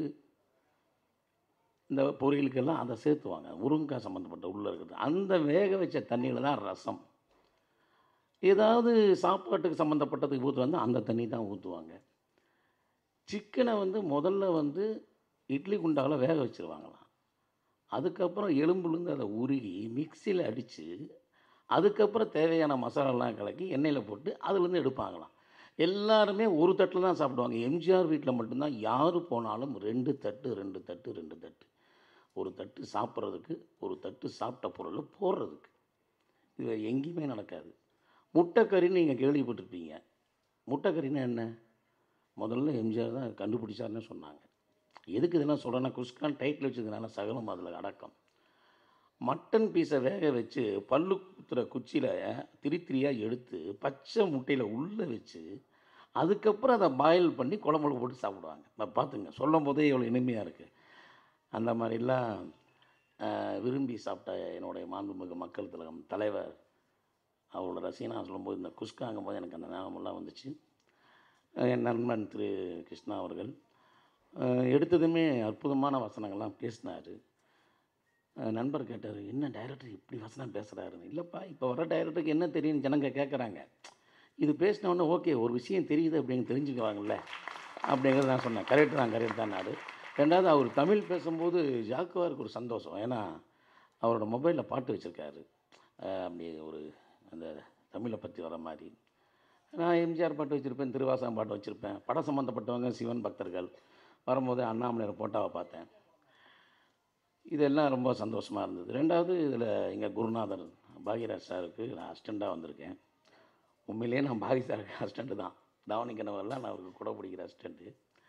இந்த பொரியலுக்கெல்லாம் அதை சேர்த்துவாங்க முருங்கைக்காய் சம்மந்தப்பட்ட உள்ளே இருக்கிறது அந்த வேக வச்ச தண்ணியில் தான் ரசம் ஏதாவது சாப்பாட்டுக்கு சம்மந்தப்பட்டதுக்கு ஊற்றுவாங்க அந்த தண்ணி தான் ஊற்றுவாங்க சிக்கனை வந்து முதல்ல வந்து இட்லி குண்டாவில் வேக வச்சுருவாங்களாம் அதுக்கப்புறம் எலும்புலேருந்து அதை உருகி மிக்சியில் அடித்து அதுக்கப்புறம் தேவையான மசாலாலாம் கலக்கி எண்ணெயில் போட்டு அதுலேருந்து எடுப்பாங்களாம் எல்லாருமே ஒரு தட்டில் தான் சாப்பிடுவாங்க எம்ஜிஆர் வீட்டில் மட்டும்தான் யார் போனாலும் ரெண்டு தட்டு ரெண்டு தட்டு ரெண்டு தட்டு ஒரு தட்டு சாப்பிட்றதுக்கு ஒரு தட்டு சாப்பிட்ட பொருளை போடுறதுக்கு இது வேறு எங்கேயுமே நடக்காது முட்டைக்கறின்னு நீங்கள் கேள்விப்பட்டிருப்பீங்க முட்டைக்கறின்னா என்ன முதல்ல எம்ஜிஆர் தான் கண்டுபிடிச்சாருன்னு சொன்னாங்க எதுக்கு இதெல்லாம் சொல்கிறேன்னா குஸ்கான் டைட்டில் வச்சதுனால சகலம் அதில் அடக்கம் மட்டன் பீஸை வேக வச்சு பல்லு குத்துற குச்சியில் திரி திரியாக எடுத்து பச்சை முட்டையில் உள்ளே வச்சு அதுக்கப்புறம் அதை பாயில் பண்ணி குழம்புல போட்டு சாப்பிடுவாங்க நான் பார்த்துங்க சொல்லும் போதே எவ்வளோ இனிமையாக இருக்குது அந்த மாதிரிலாம் ஆஹ், விரும்பி சாப்பிட்ட என்னுடைய மாண்புமிகு மக்கள் திலகம் தலைவர் அவரோட ரசிகனாக சொல்லும்போது இந்த குஸ்காங்கும் போது எனக்கு அந்த ஞாபகமெல்லாம் வந்துச்சு என் நண்பன் திரு கிருஷ்ணா அவர்கள் அஹ், எடுத்ததுமே அற்புதமான வசனங்கள்லாம் பேசினார் நண்பர் கேட்டார் என்ன டைரக்டர் இப்படி வசனம் பேசுகிறாருன்னு இல்லைப்பா இப்போ வர டைரக்டருக்கு என்ன தெரியும்னு ஜனங்க கேட்குறாங்க இது பேசினோடனே ஓகே ஒரு விஷயம் தெரியுது அப்படின்னு தெரிஞ்சுக்குவாங்கல்ல அப்படிங்கிறத நான் சொன்னேன் கரெக்ட் தான் கரெக்ட் தான் நாடு ரெண்டாவது அவர் தமிழ் பேசும்போது ஜாக்குவாருக்கு ஒரு சந்தோஷம் ஏன்னா அவரோட மொபைலில் பாட்டு வச்சுருக்காரு அப்படி ஒரு அந்த தமிழை பற்றி வர மாதிரி நான் எம்ஜிஆர் பாட்டு வச்சுருப்பேன் திருவாசகம் பாட்டு வச்சுருப்பேன் படம் சம்மந்தப்பட்டவங்க சிவன் பக்தர்கள் வரும்போது அண்ணாமலையார் போட்டாவை பார்த்தேன் இதெல்லாம் ரொம்ப சந்தோஷமாக இருந்தது ரெண்டாவது இதில் எங்கள் குருநாதர் பாகியராஜ் சாருக்கு நான் அசிஸ்டண்ட்டாக வந்திருக்கேன் உண்மையிலேயே நான் பாகி சாருக்கு அசிஸ்டண்ட்டு தான் தாவணி கனவெல்லாம் நான் அவருக்கு கூட பிடிக்கிற அசிஸ்டண்ட்டு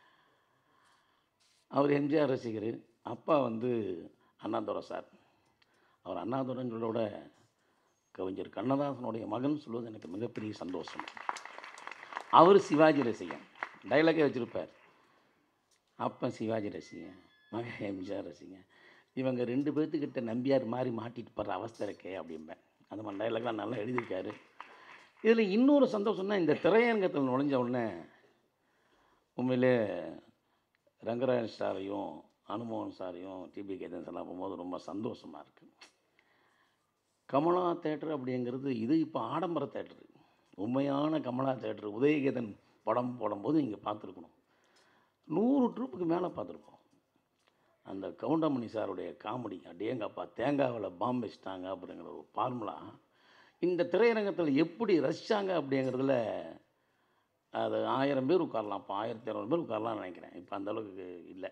அவர் எம்ஜிஆர் ரசிகர் அப்பா வந்து அண்ணாதுரை சார் அவர் அண்ணாதுரைங்களோட கவிஞர் கண்ணதாசனுடைய மகன் சொல்வது எனக்கு மிகப்பெரிய சந்தோஷம் அவர் சிவாஜி ரசிகன் டைலாகே வச்சுருப்பார் அப்பா சிவாஜி ரசிகன் மகன் எம்ஜிஆர் ரசிகன் இவங்க ரெண்டு பேர்த்துக்கிட்ட நம்பியார் மாதிரி மாட்டிட்டு போகிற அவஸ்தை இருக்கே அப்படிம்பேன் அந்த மாதிரி டைலாக்லாம் நல்லா எழுதியிருக்காரு இதில் இன்னொரு சந்தோஷம்னா இந்த திரையரங்கத்தில் நுழைஞ்ச உடனே உண்மையிலே ரங்கராஜ் சாரையும் அனுமோகன் சாரையும் டிபி கேதன் எல்லாம் போகும்போது ரொம்ப சந்தோஷமாக இருக்குது கமலா தேட்டர் அப்படிங்கிறது இது இப்போ ஆடம்பர தேட்டரு உண்மையான கமலா தேட்டர் உதயகேதன் படம் போடும்போது இங்கே பார்த்துருக்கணும் நூறு ட்ரூப்புக்கு மேலே பார்த்துருப்போம் அந்த கவுண்டமணி சாருடைய காமெடி அடேங்கப்பா தேங்காவில் பாம்பு வச்சிட்டாங்க அப்படிங்கிற ஒரு ஃபார்முலா இந்த திரையரங்கத்தில் எப்படி ரசித்தாங்க அப்படிங்கிறதுல அது ஆயிரம் பேர் உட்காரலாம் இப்போ ஆயிரத்தி இரநூறு பேர் உட்காரலாம்னு நினைக்கிறேன் இப்போ அந்த அளவுக்கு இல்லை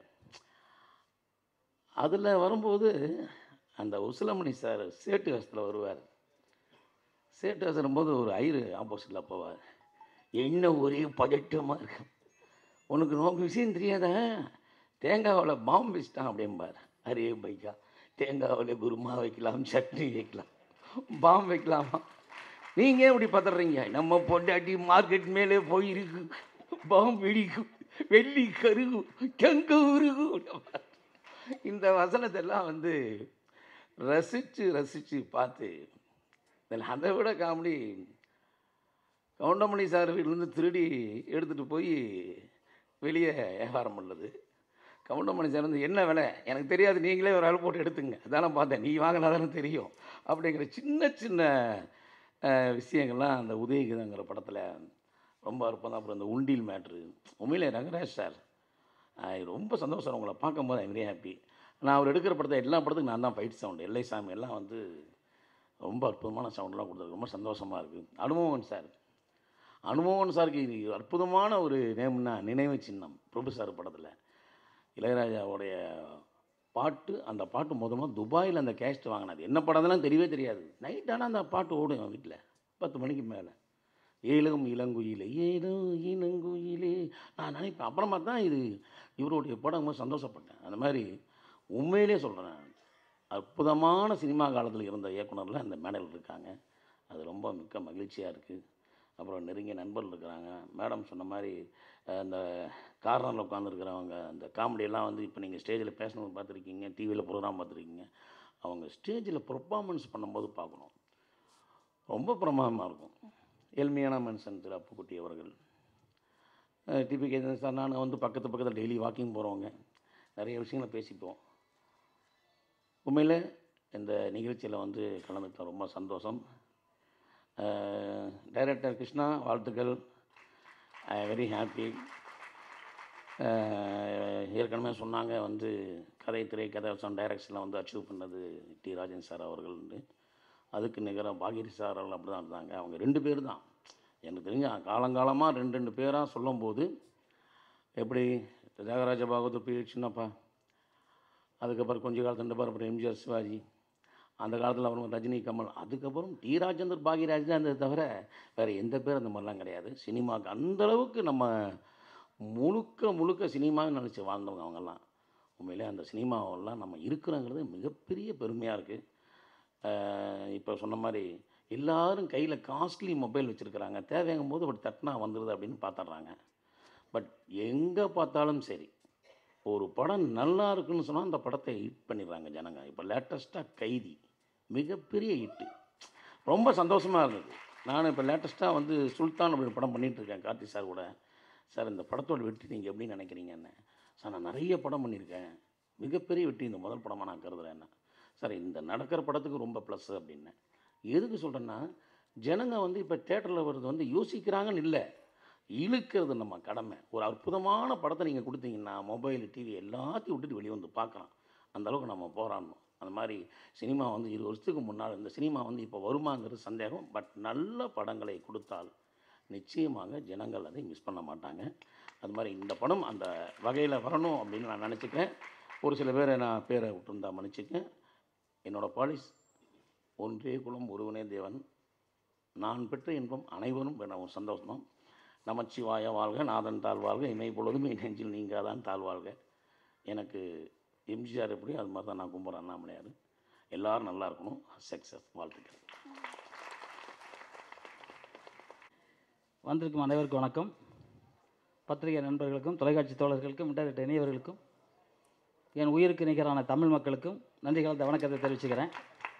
அதில் வரும்போது அந்த உசிலமணி சார் சேட்டு வேஷத்தில் வருவார் சேட்டு வேஷம் வரும்போது ஒரு ஐரு ஆப்போசிட்டில் போவார் என்ன ஒரே பதட்டமாக இருக்கு உனக்கு நோக்கு விஷயம் தெரியாதா தேங்காவில் பாம்பு வச்சிட்டான் அப்படிம்பார் அரே பைக்கா தேங்காவில் குருமா வைக்கலாம் சட்னி வைக்கலாம் பாம்பு வைக்கலாமா நீங்கள் ஏன் இப்படி பதறீங்க நம்ம பொண்டாட்டி மார்க்கெட் மேலே போயிருக்கு பாம்பு வெடிக்கும் வெள்ளி கருகும் கெங்க உருகும் இந்த வசனத்தெல்லாம் வந்து ரசித்து ரசித்து பார்த்து இதில் அதை விட காமெடி கவுண்டமணி சார் வீட்டிலேருந்து திருடி எடுத்துகிட்டு போய் வெளியே வியாபாரம் பண்ணுறது கவுண்டமணி சார் வந்து என்ன விலை எனக்கு தெரியாது நீங்களே ஒரு ஆள் போட்டு எடுத்துங்க அதானே பார்த்தேன் நீ வாங்கினா தானே தெரியும் அப்படிங்கிற சின்ன சின்ன அஹ், விஷயங்கள்லாம் அந்த உதயகிதங்கிற படத்தில் ரொம்ப அற்புதம் அப்புறம் இந்த உண்டில் மேட்ரு உண்மையிலே ரங்கராஜ் சார் ஆஹ் ரொம்ப சந்தோஷம் உங்களை பார்க்கும்போது ஐ வெரி ஹாப்பி நான் அவர் எடுக்கிற படத்தை எல்லா படத்துக்கும் நான் தான் ஃபைட் சவுண்டு எல்லை சாமி எல்லாம் வந்து ரொம்ப அற்புதமான சவுண்டெலாம் கொடுத்தது ரொம்ப சந்தோஷமாக இருக்குது அனுமோகன் சார் அனுமோகன் சாருக்கு இது அற்புதமான ஒரு நேம்னா நினைவு சின்னம் பிரபு சார் படத்தில் இளையராஜாவுடைய பாட்டு அந்த பாட்டு முதல்ல துபாயில் அந்த கேஸ்ட் வாங்கினது என்ன படம்லாம் தெரியவே தெரியாது நைட் ஆனால் அந்த பாட்டு ஓடும் என் வீட்டில் பத்து மணிக்கு மேலே ஏலம் இளங்குயிலே ஏதோ இளங்குயிலே நான் நினைப்பேன் அப்புறமா தான் இது இவருடைய படம் ரொம்ப சந்தோஷப்பட்டேன் அந்த மாதிரி உண்மையிலே சொல்கிறேன் அற்புதமான சினிமா காலத்தில் இருந்த இயக்குனரில் அந்த மேடையில் இருக்காங்க அது ரொம்ப மிக்க மகிழ்ச்சியாக இருக்குது அப்புறம் நெருங்கிய நண்பர்கள் இருக்கிறாங்க மேடம் சொன்ன மாதிரி அஹ், அந்த கார்னரில் உட்காந்துருக்கிறவங்க அந்த காமெடியெல்லாம் வந்து இப்போ நீங்கள் ஸ்டேஜில் பேசணும் பார்த்துருக்கீங்க டிவியில் ப்ரோக்ராம் பார்த்துருக்கீங்க அவங்க ஸ்டேஜில் பெர்ஃபார்மன்ஸ் பண்ணும்போது பார்க்கணும் ரொம்ப பிரமாதமாக இருக்கும் எளிமையான மனுஷன் திரு அப்புக்குட்டி அவர்கள் டிபி கேதன் சார் நான் வந்து பக்கத்து பக்கத்தில் டெய்லி வாக்கிங் போகிறவங்க நிறைய விஷயங்களை பேசிப்போம் உண்மையில் இந்த நிகழ்ச்சியில் வந்து கலந்துக்கிட்ட ரொம்ப சந்தோஷம் டைரக்டர் கிருஷ்ணா வாழ்த்துக்கள் ஐ வெரி ஹாப்பி ஏற்கனவே சொன்னாங்க வந்து கதை திரை கதை டைரக்ஷனில் வந்து அச்சீவ் பண்ணது டி ராஜன் சார் அவர்கள் வந்து அதுக்கு நிகராக பாகிரி சார் அவர்கள் அப்படி தான் இருந்தாங்க அவங்க ரெண்டு பேர் தான் எனக்கு தெரிஞ்ச காலங்காலமாக ரெண்டு ரெண்டு பேராக சொல்லும்போது எப்படி தியாகராஜ பாகவதர் பி சின்னப்பா அதுக்கப்புறம் கொஞ்ச காலத்து ரெண்டு பேர் அப்புறம் எம்ஜிஆர் சிவாஜி அந்த காலத்தில் அப்புறம் ரஜினி கமல் அதுக்கப்புறம் டி ராஜேந்தர் பாகியராஜ் தான் இருந்ததை தவிர வேறு எந்த பேர் அந்த மாதிரிலாம் கிடையாது சினிமாவுக்கு அந்த அளவுக்கு நம்ம முழுக்க முழுக்க சினிமாவை நினச்சி வாழ்ந்தவங்க அவங்கெல்லாம் உண்மையிலே அந்த சினிமாவெல்லாம் நம்ம இருக்கிறோங்கிறது மிகப்பெரிய பெருமையாக இருக்குது இப்போ சொன்ன மாதிரி எல்லாரும் கையில் காஸ்ட்லி மொபைல் வச்சுருக்கிறாங்க தேவையாகும் போது அப்படி தட்டினா வந்துடுது அப்படின்னு பார்த்துட்றாங்க பட் எங்கே பார்த்தாலும் சரி ஒரு படம் நல்லா இருக்குன்னு சொன்னால் அந்த படத்தை ஹிட் பண்ணிடுறாங்க ஜனங்க இப்போ லேட்டஸ்ட்டாக கைதி மிகப்பெரிய ஹிட்டு ரொம்ப சந்தோஷமாக இருந்தது நான் இப்போ லேட்டஸ்ட்டாக வந்து சுல்தான் அப்படி படம் பண்ணிகிட்டு இருக்கேன் கார்த்தி சார் கூட சார் இந்த படத்தோட வெற்றி நீங்கள் எப்படி நினைக்கிறீங்கன்னு சார் நான் நிறைய படம் பண்ணியிருக்கேன் மிகப்பெரிய வெற்றி இந்த முதல் படமாக நான் கருதுறேன் என்ன சார் இந்த நடக்கிற படத்துக்கு ரொம்ப ப்ளஸ் அப்படின்னேன் எதுக்கு சொல்கிறேன்னா ஜனங்க வந்து இப்போ தேட்டரில் வர்றது வந்து யோசிக்கிறாங்கன்னு இல்லை இழுக்கிறது நம்ம கடமை ஒரு அற்புதமான படத்தை நீங்கள் கொடுத்தீங்கன்னா மொபைல் டிவி எல்லாத்தையும் விட்டுட்டு வெளியே வந்து பார்க்கலாம் அந்த அளவுக்கு நம்ம போராடணும் அந்த மாதிரி சினிமா வந்து இரு வருஷத்துக்கு முன்னால் இந்த சினிமா வந்து இப்போ வருமாங்கிறது சந்தேகம் பட் நல்ல படங்களை கொடுத்தால் நிச்சயமாக ஜனங்கள் அதை மிஸ் பண்ண மாட்டாங்க அது மாதிரி இந்த படம் அந்த வகையில் வரணும் அப்படின்னு நான் நினச்சிக்கிறேன் ஒரு சில பேரை நான் பேரை விட்டுருந்தா மன்னிச்சுக்கேன் என்னோடய பாலிஸ் ஒன்றே குலம் ஒருவனே தேவன் நான் பெற்ற இன்பம் அனைவரும் பெறவும் சந்தோஷம் நமச்சிவாய வாழ்க நாதன் தாழ்வாழ்க இமை பொழுதும் என் நெஞ்சில் நீங்காதான் தாழ்வாழ்க எனக்கு எம்ஜிஆர் எப்படி அது மாதிரி தான் நான் கும்பிட்றேன் அண்ணாமலையார் எல்லாரும் நல்லா இருக்கணும் சக்ஸஸ் வாழ்த்துக்கள் வந்திருக்கும் அனைவருக்கும் வணக்கம் பத்திரிகை நண்பர்களுக்கும் தொலைக்காட்சி தோழர்களுக்கும் இன்டர்நெட் இணையவர்களுக்கும் என் உயிருக்கு நிகரான தமிழ் மக்களுக்கும் நன்றி கலந்த வணக்கத்தை தெரிவிச்சுக்கிறேன்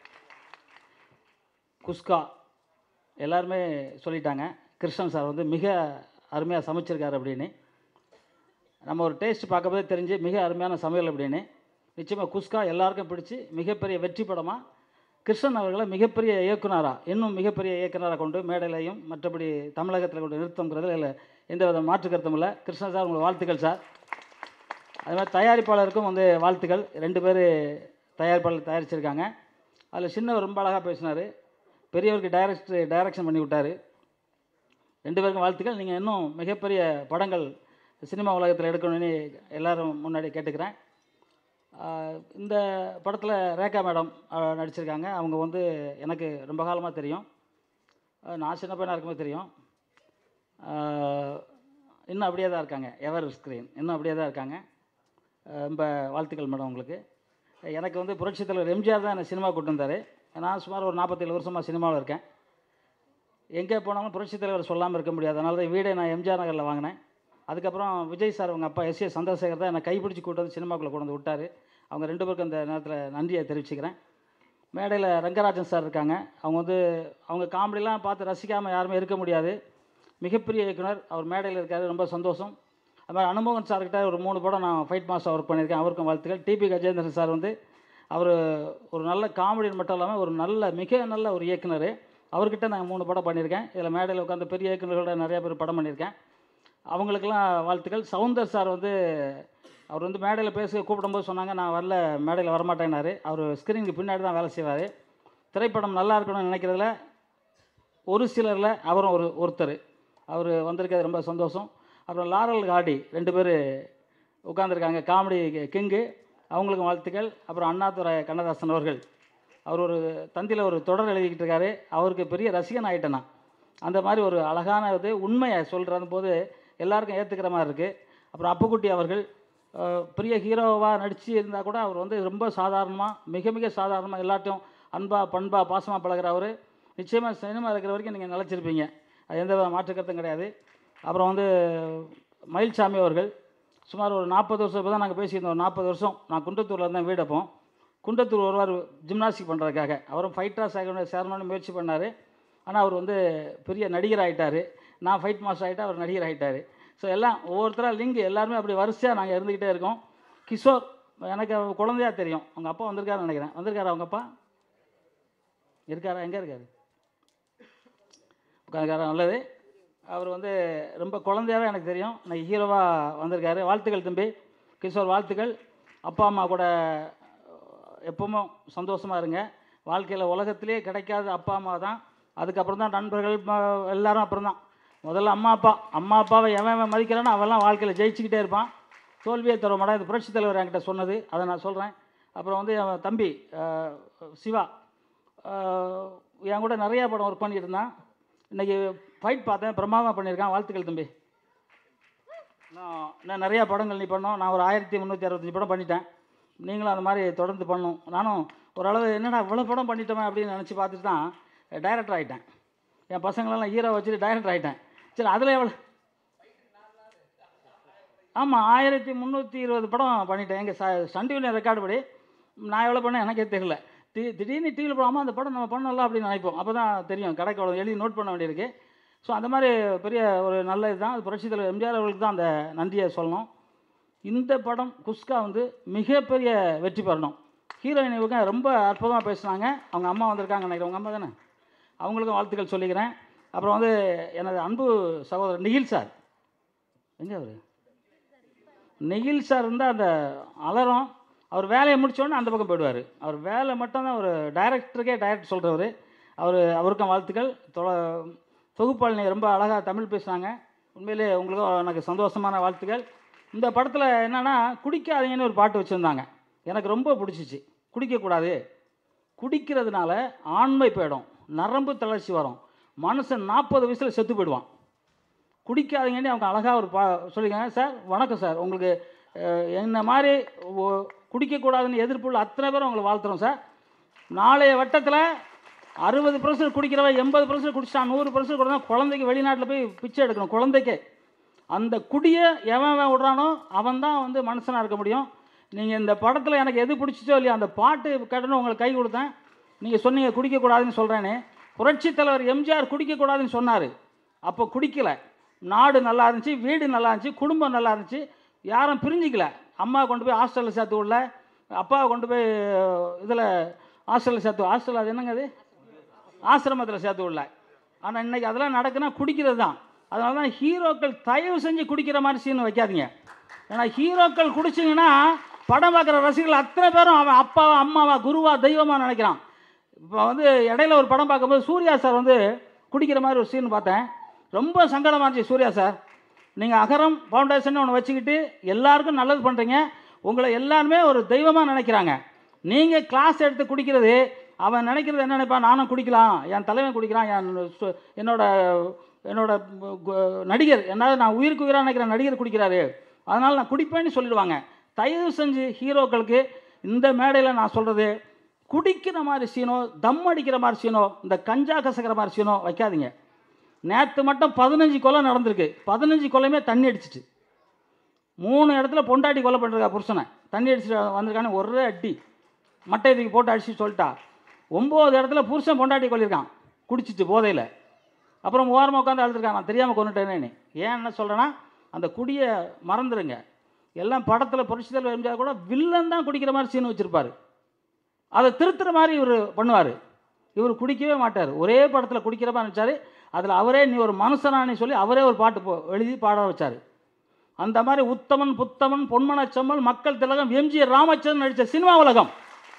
குஸ்கா எல்லாருமே சொல்லிட்டாங்க கிருஷ்ணன் சார் வந்து மிக அருமையாக சமைச்சிருக்காரு அப்படின்னு நம்ம ஒரு டேஸ்ட் பார்க்கும்போதே தெரிஞ்சு மிக அருமையான சமையல் அப்படின்னு நிச்சயமாக குஸ்கா எல்லாருக்கும் பிடிச்சி மிகப்பெரிய வெற்றி படமாக கிருஷ்ணன் அவர்களை மிகப்பெரிய இயக்குனராக இன்னும் மிகப்பெரிய இயக்குனராக கொண்டு மேடையிலையும் மற்றபடி தமிழகத்தில் கொண்டு நிறுத்தங்கிறதுல இல்லை எந்த வித மாற்று கருத்தும் இல்லை கிருஷ்ணன் சார் உங்களுக்கு வாழ்த்துக்கள் சார் அது மாதிரி தயாரிப்பாளருக்கும் வந்து வாழ்த்துக்கள் ரெண்டு பேர் தயாரிப்பாளர் தயாரிச்சிருக்காங்க அதில் சின்னவர் ரொம்ப அழகாக பேசினார் பெரியவருக்கு டைரக்ட் டைரக்ஷன் பண்ணி விட்டார் ரெண்டு பேருக்கும் வாழ்த்துக்கள் நீங்கள் இன்னும் மிகப்பெரிய படங்கள் சினிமா உலகத்தில் எடுக்கணும்னு எல்லாரும் முன்னாடி கேட்டுக்கிறேன் ஆஹ் இந்த படத்தில் ரேகா மேடம் ஆஹ் நடிச்சிருக்காங்க அவங்க வந்து எனக்கு ரொம்ப காலமாக தெரியும் ஆஹ் நான் சின்ன பையனாக இருக்கும்போது தெரியும் ஆஹ் இன்னும் அப்படியே தான் இருக்காங்க எவர் ஸ்க்ரீன் இன்னும் அப்படியே தான் இருக்காங்க ஆஹ் ரொம்ப வாழ்த்துக்கள் மேடம் உங்களுக்கு எனக்கு வந்து புரட்சித் தலைவர் எம்ஜிஆர் தான் என்னை சினிமா கூட்டு வந்தார் நான் சுமார் ஒரு நாற்பத்தேழு வருஷமாக சினிமாவில் இருக்கேன் எங்கே போனாலும் புரட்சித் தலைவர் சொல்லாமல் இருக்க முடியாது அதனால தான் வீடை நான் எம்ஜிஆர் நகரில் வாங்கினேன் அதுக்கப்புறம் விஜய் சார் அவங்க அப்பா எஸ் ஏ சந்திரசேகர் தான் என்னை கைப்பிடிச்சி கூட்டு வந்து சினிமாக்குள்ளே கொண்டு வந்து விட்டார் அவங்க ரெண்டு பேருக்கும் அந்த நேரத்தில் நன்றியை தெரிவிச்சுக்கிறேன் மேடையில் ரங்கராஜன் சார் இருக்காங்க அவங்க வந்து அவங்க காமெடிலாம் பார்த்து ரசிக்காமல் யாருமே இருக்க முடியாது மிகப்பெரிய இயக்குனர் அவர் மேடையில் இருக்காரு ரொம்ப சந்தோஷம் அது மாதிரி அனுமோகன் சார்கிட்ட ஒரு மூணு படம் நான் ஃபைட் மாஸ்டர் ஒர்க் பண்ணியிருக்கேன் அவருக்கும் வாழ்த்துக்கள் டிபி கஜேந்திரன் சார் வந்து அவர் ஒரு நல்ல காமெடியன் மட்டும் இல்லாமல் ஒரு நல்ல மிக நல்ல ஒரு இயக்குனர் அவர்கிட்ட நான் மூணு படம் பண்ணியிருக்கேன் இதில் மேடையில் உட்காந்து பெரிய இயக்குநர்களோட நிறைய பேர் படம் பண்ணியிருக்கேன் அவங்களுக்கெல்லாம் வாழ்த்துக்கள் சவுந்தர் சார் வந்து அவர் வந்து மேடையில் பேச கூப்பிடும்போது சொன்னாங்க நான் வரல மேடையில் வரமாட்டேன்னாரு அவர் ஸ்க்ரீனுக்கு பின்னாடி தான் வேலை செய்வார் திரைப்படம் நல்லா இருக்கணும்னு நினைக்கிறதுல ஒரு சிலரில் அவரும் ஒரு ஒருத்தர் அவர் வந்திருக்கிறது ரொம்ப சந்தோஷம் அப்புறம் லாரல் காடி ரெண்டு பேர் உட்காந்துருக்காங்க காமெடி கிங்கு அவங்களுக்கும் வாழ்த்துக்கள் அப்புறம் அண்ணாதுரை கண்ணதாசன் அவர்கள் அவர் ஒரு தந்தியில் ஒரு தொடர் எழுதிக்கிட்டு இருக்காரு அவருக்கு பெரிய ரசிகன் ஆகிட்டேன் நான் அந்த மாதிரி ஒரு அழகான இது உண்மையை சொல்கிறது போது எல்லாருக்கும் ஏற்றுக்கிற மாதிரி இருக்குது அப்புறம் அப்புக்குட்டி அவர்கள் அஹ், பெரிய ஹீரோவாக நடித்து இருந்தால் கூட அவர் வந்து ரொம்ப சாதாரணமாக மிக மிக சாதாரணமாக எல்லாத்தையும் அன்பா பண்பா பாசமாக பழகுற அவர் நிச்சயமாக சினிமா இருக்கிற வரைக்கும் நீங்கள் நிலச்சிருப்பீங்க அது எந்த வித மாற்று கருத்தும் கிடையாது அப்புறம் வந்து மயில்சாமி அவர்கள் சுமார் ஒரு நாற்பது வருஷம் இப்போ தான் நாங்கள் பேசியிருந்தோம் ஒரு நாற்பது வருஷம் நான் குன்றத்தூரில் இருந்தேன் வீடு அப்போ குன்றத்தூர் வருவார் ஜிம்னாஸ்டிக் பண்ணுறதுக்காக அவரும் ஃபைட்டராக சேரணும் சேரணும்னு முயற்சி பண்ணார் ஆனால் அவர் வந்து பெரிய நடிகர் ஆகிட்டார் நான் ஃபைட் மாஸ்டர் ஆகிட்டா அவர் நடிகர் ஆகிட்டார் ஸோ எல்லாம் ஒவ்வொருத்தராக லிங்க் எல்லாருமே அப்படி வரிசையாக நாங்கள் இருந்துக்கிட்டே இருக்கோம் கிஷோர் எனக்கு அவர் குழந்தையா தெரியும் அவங்க அப்பா வந்திருக்காருன்னு நினைக்கிறேன் வந்திருக்காரா அவங்க அப்பா இருக்காரா எங்கே இருக்காரு உட்காந்துக்காரா நல்லது அவர் வந்து ரொம்ப குழந்தையாவே எனக்கு தெரியும் இன்னைக்கு ஹீரோவாக வந்திருக்காரு வாழ்த்துக்கள் தம்பி கிஷோர் வாழ்த்துக்கள் அப்பா அம்மா கூட எப்பவும் சந்தோஷமாக இருங்க வாழ்க்கையில் உலகத்திலே கிடைக்காத அப்பா அம்மா தான் அதுக்கப்புறம் தான் நண்பர்கள் ம- எல்லாரும் அப்புறம் தான் முதல்ல அம்மா அப்பா அம்மா அப்பாவை எவன் எவன் மதிக்கிறானோ அவன்லாம் வாழ்க்கையில் ஜெயிச்சுக்கிட்டே இருப்பான் தோல்வியே தர மாட்டான் இது புரட்சித் தலைவர் என்கிட்ட சொன்னது அதை நான் சொல்கிறேன் அப்புறம் வந்து அவன் தம்பி அஹ், சிவா அஹ், என் கூட நிறையா படம் ஒர்க் பண்ணிட்டு இருந்தான் இன்றைக்கி ஃபைட் பார்த்தேன் பிரமாதமாக பண்ணியிருக்கான் வாழ்த்துக்கள் தம்பி நான் நான் நிறையா படங்கள் நீ பண்ணோம் நான் ஒரு ஆயிரத்தி முந்நூற்றி அறுபத்தஞ்சு படம் பண்ணிட்டேன் நீங்களும் அந்த மாதிரி தொடர்ந்து பண்ணணும் நானும் ஓரளவு என்னடா இவ்வளோ படம் பண்ணிட்டோமே அப்படின்னு நினச்சி பார்த்துட்டு தான் டைரக்டர் ஆகிட்டேன் என் பசங்களெல்லாம் ஹீரோ வச்சுட்டு டைரக்டர் ஆகிட்டேன் சரி அதில் எவ்வளோ ஆமாம் ஆயிரத்தி முந்நூற்றி இருபது படம் பண்ணிட்டேன் எங்கள் ச சன் டிவியில் ரெக்கார்டு படி நான் எவ்வளோ பண்ணேன் எனக்கே தெரியல தி திடீர்னு டிவியில் போடாமல் அந்த படம் நம்ம பண்ணலாம் அப்படின்னு நினைப்போம் அப்போ தான் தெரியும் கடைக்கு அவ்வளோ எழுதி நோட் பண்ண வேண்டியிருக்கு ஸோ அந்த மாதிரி பெரிய ஒரு நல்ல இதுதான் அது புரட்சித் தலைவர் எம்ஜிஆர் அவர்களுக்கு தான் அந்த நன்றியை சொல்லணும் இந்த படம் குஸ்கா வந்து மிகப்பெரிய வெற்றி பெறணும் ஹீரோயின் இவங்க ரொம்ப அற்புதமாக பேசுனாங்க அவங்க அம்மா வந்திருக்காங்க நினைக்கிறேன் உங்கள் அம்மா தானே அவங்களுக்கும் வாழ்த்துக்கள் சொல்லிக்கிறேன் அப்புறம் வந்து எனது அன்பு சகோதரர் நிகில் சார் எங்கே அவர் நெகில் சார் இருந்தால் அந்த அலறம் அவர் வேலையை முடிச்சோடனே அந்த பக்கம் போயிடுவார் அவர் வேலை மட்டும்தான் ஒரு டைரக்டருக்கே டைரக்டர் சொல்கிறவர் அவர் அவருக்கும் வாழ்த்துக்கள் தொ தொகுப்பாளினி ரொம்ப அழகாக தமிழ் பேசுனாங்க உண்மையிலே உங்களுக்கும் எனக்கு சந்தோஷமான வாழ்த்துக்கள் இந்த படத்தில் என்னென்னா குடிக்காதீங்கன்னு ஒரு பாட்டு வச்சுருந்தாங்க எனக்கு ரொம்ப பிடிச்சிச்சு குடிக்கக்கூடாது குடிக்கிறதுனால ஆண்மை போயிடும் நரம்பு தளர்ச்சி வரும் மனுஷன் நாற்பது வயசில் செத்து போயிடுவான் குடிக்காதீங்கன்னு அவங்க அழகாக ஒரு பா சொல்லிங்க சார் வணக்கம் சார் உங்களுக்கு அஹ், என்ன மாதிரி ஒ- குடிக்கக்கூடாதுன்னு எதிர்ப்புள்ள அத்தனை பேரும் உங்களை வாழ்த்துறோம் சார் நாளைய வட்டத்தில் அறுபது பர்சன்ட் குடிக்கிறவன் எண்பது பர்சன்ட் குடிச்சிட்டான் நூறு பர்சன்ட் கொடுத்தா குழந்தைக்கு வெளிநாட்டில் போய் பிச்சை எடுக்கணும் குழந்தைக்கே அந்த குடியை எவன் எவன் விடுறானோ அவன் தான் வந்து மனுஷனாக இருக்க முடியும் நீங்கள் இந்த படத்தில் எனக்கு எது பிடிச்சிச்சோ இல்லையா அந்த பாட்டு கேட்டணும் உங்களுக்கு கை கொடுத்தேன் நீங்கள் சொன்னீங்க குடிக்கக்கூடாதுன்னு சொல்கிறேனே புரட்சித் தலைவர் எம்ஜிஆர் குடிக்கக்கூடாதுன்னு சொன்னார் அப்போ குடிக்கல நாடு நல்லா இருந்துச்சு வீடு நல்லா இருந்துச்சு குடும்பம் நல்லா இருந்துச்சு யாரும் பிரிஞ்சிக்கல அம்மா கொண்டு போய் ஹாஸ்டலில் சேர்த்து விடல அப்பாவை கொண்டு போய் இதில் ஹாஸ்டலில் சேர்த்து ஹாஸ்டல் அது என்னங்க அது ஆசிரமத்தில் சேர்த்து விடல ஆனால் இன்னைக்கு அதெல்லாம் நடக்குன்னா குடிக்கிறது தான் அதனால தான் ஹீரோக்கள் தயவு செஞ்சு குடிக்கிற மாதிரி சீன் வைக்காதீங்க ஏன்னா ஹீரோக்கள் குடிச்சிங்கன்னா படம் பார்க்குற ரசிகர்கள் அத்தனை பேரும் அவன் அப்பாவா அம்மாவா குருவா தெய்வமா நினைக்கிறான் இப்போ வந்து இடையில ஒரு படம் பார்க்கும்போது சூர்யா சார் வந்து குடிக்கிற மாதிரி ஒரு சீன் பார்த்தேன் ரொம்ப சங்கடமாக இருந்துச்சு சூர்யா சார் நீங்கள் அகரம் ஃபவுண்டேஷன் ஒன்று வச்சுக்கிட்டு எல்லாருக்கும் நல்லது பண்ணுறீங்க உங்களை எல்லாருமே ஒரு தெய்வமாக நினைக்கிறாங்க நீங்கள் கிளாஸ் எடுத்து குடிக்கிறது அவன் நினைக்கிறது என்ன நினைப்பான் நானும் குடிக்கலாம் என் தலைவன் குடிக்கிறான் என் சு- என்னோட என்னோட கு- நடிகர் என்ன நான் உயிருக்கு உயிராக நினைக்கிற நடிகர் குடிக்கிறாரு அதனால் நான் குடிப்பேன்னு சொல்லிடுவாங்க தயவு செஞ்சு ஹீரோக்களுக்கு இந்த மேடையில் நான் சொல்கிறது குடிக்கிற மாதிரி சீனோ தம் அடிக்கிற மாதிரி சீனோ இந்த கஞ்சா கசக்கிற மாதிரி சீனோ வைக்காதீங்க நேற்று மட்டும் பதினஞ்சு கொலை நடந்திருக்கு பதினஞ்சு கொலையுமே தண்ணி அடிச்சிட்டு மூணு இடத்துல பொண்டாட்டி கொலை பண்ணிருக்கா புருஷனை தண்ணி அடிச்சுட்டு வந்திருக்கான்னு ஒரே அடி மட்டை தூக்கி போட்டு அடிச்சு சொல்லிட்டா ஒம்பது இடத்துல புருஷன் பொண்டாட்டி கொல்லியிருக்கான் குடிச்சிட்டு போதையில் அப்புறம் ஓரமாக உட்காந்து அழுதுருக்கான் நான் தெரியாமல் கொண்டுட்டேனேன்னு ஏன் என்ன சொல்கிறேன்னா அந்த குடியை மறந்துடுங்க எல்லாம் படத்தில் புரட்சி தலைவர் எம்ஜிஆர் கூட வில்லன் தான் குடிக்கிற மாதிரி சீன் வச்சுருப்பார் அதை திருத்துற மாதிரி இவர் பண்ணுவார் இவர் குடிக்கவே மாட்டார் ஒரே படத்தில் குடிக்கிற மாதிரி நினச்சாரு அதில் அவரே நீ ஒரு மனுஷனானே சொல்லி அவரே ஒரு பாட்டு போ எழுதி பாட வச்சார் அந்த மாதிரி உத்தமன் புத்தமன் பொன்மனச்செம்மல் மக்கள் திலகம் எம்ஜிஆர் ராமச்சந்திரன் நடித்த சினிமா உலகம்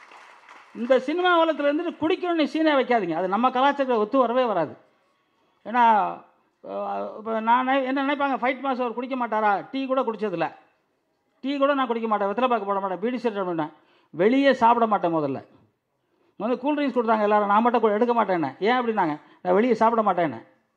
இந்த சினிமா உலகத்தில் இருந்துட்டு குடிக்கணும்னு சீனே வைக்காதீங்க அது நம்ம கலாச்சாரத்தில் ஒத்து வரவே வராது ஏன்னா இப்போ நான் நினை- என்ன நினைப்பாங்க ஃபைட் மாஸ்டர் அவர் குடிக்க மாட்டாரா டீ கூட குடிச்சதில்ல டீ கூட நான் குடிக்க மாட்டேன் வெத்தலை பாக்கு போட மாட்டேன் பீடி செட் பண்ணேன் வெளியே சாப்பிட மாட்டேன் முதல்ல முதல்ல கூல் ட்ரிங்க்ஸ் கொடுத்தாங்க எல்லாரும் நான் மட்டும் கு- எடுக்க மாட்டேன்னு ஏன் அப்படின்னாங்க நான் வெளியே சாப்பிட மாட்டேன்னு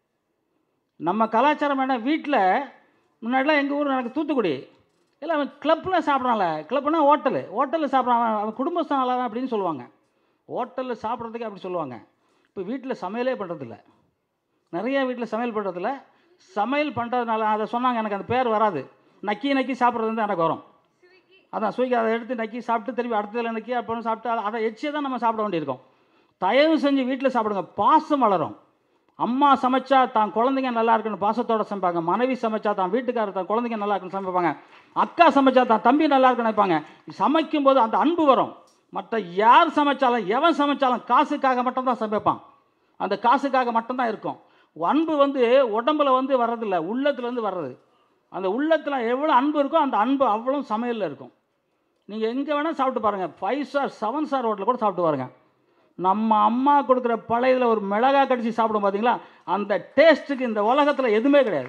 நம்ம கலாச்சாரம் என்ன வீட்டில் முன்னாடிலாம் எங்கள் ஊர் எனக்கு தூத்துக்குடி இல்லை அவன் கிளப்பில் சாப்பிட்றான்ல கிளப்னா ஹோட்டலு ஹோட்டலில் சாப்பிட்றான் அவன் அவன் குடும்பஸ்தான் நல்லவன் அப்படின்னு சொல்லுவாங்க ஹோட்டலில் சாப்பிட்றதுக்கு அப்படி சொல்லுவாங்க இப்போ வீட்டில் சமையலே பண்ணுறதில்ல நிறைய வீட்டில் சமையல் பண்ணுறதில்ல சமையல் பண்ணுறதுனால அதை சொன்னாங்க எனக்கு அந்த பேர் வராது நக்கி நக்கி சாப்பிட்றது வந்து எனக்கு வரும் அதான் ஸ்விக்கி அதை எடுத்து நக்கி சாப்பிட்டு திருப்பி அடுத்ததில் நக்கி அப்புறம் சாப்பிட்டு அதை- அதை எச்சே தான் நம்ம சாப்பிட வேண்டியிருக்கோம் தயவு செஞ்சு வீட்டில் சாப்பிடுங்க பாசம் வளரும் அம்மா சமைச்சா தான் குழந்தைங்க நல்லா இருக்குன்னு பாசத்தோட சமைப்பாங்க மனைவி சமைச்சா தான் வீட்டுக்காரர் தான் குழந்தைங்க நல்லா இருக்குன்னு சமைப்பாங்க அக்கா சமைச்சா தான் தம்பி நல்லா இருக்குன்னு நினைப்பாங்க சமைக்கும் போது அந்த அன்பு வரும் மற்ற யார் சமைச்சாலும் எவன் சமைச்சாலும் காசுக்காக மட்டும்தான் சமைப்பான் அந்த காசுக்காக மட்டும்தான் இருக்கும் அன்பு வந்து உடம்புல வந்து வர்றதில்ல உள்ளத்துலேருந்து வர்றது அந்த உள்ளத்தில் எவ்வளோ அன்பு இருக்கோ அந்த அன்பு அவ்வளோ சமையலில் இருக்கும் நீங்கள் எங்கே வேணால் சாப்பிட்டு பாருங்கள் ஃபைவ் ஸ்டார் செவன் ஸ்டார் ஹோட்டலில் கூட சாப்பிட்டு பாருங்க நம்ம அம்மா கொடுக்குற பழையதில் ஒரு மிளகா கடிச்சு சாப்பிடும் பார்த்தீங்களா அந்த டேஸ்ட்டுக்கு இந்த உலகத்தில் எதுவுமே கிடையாது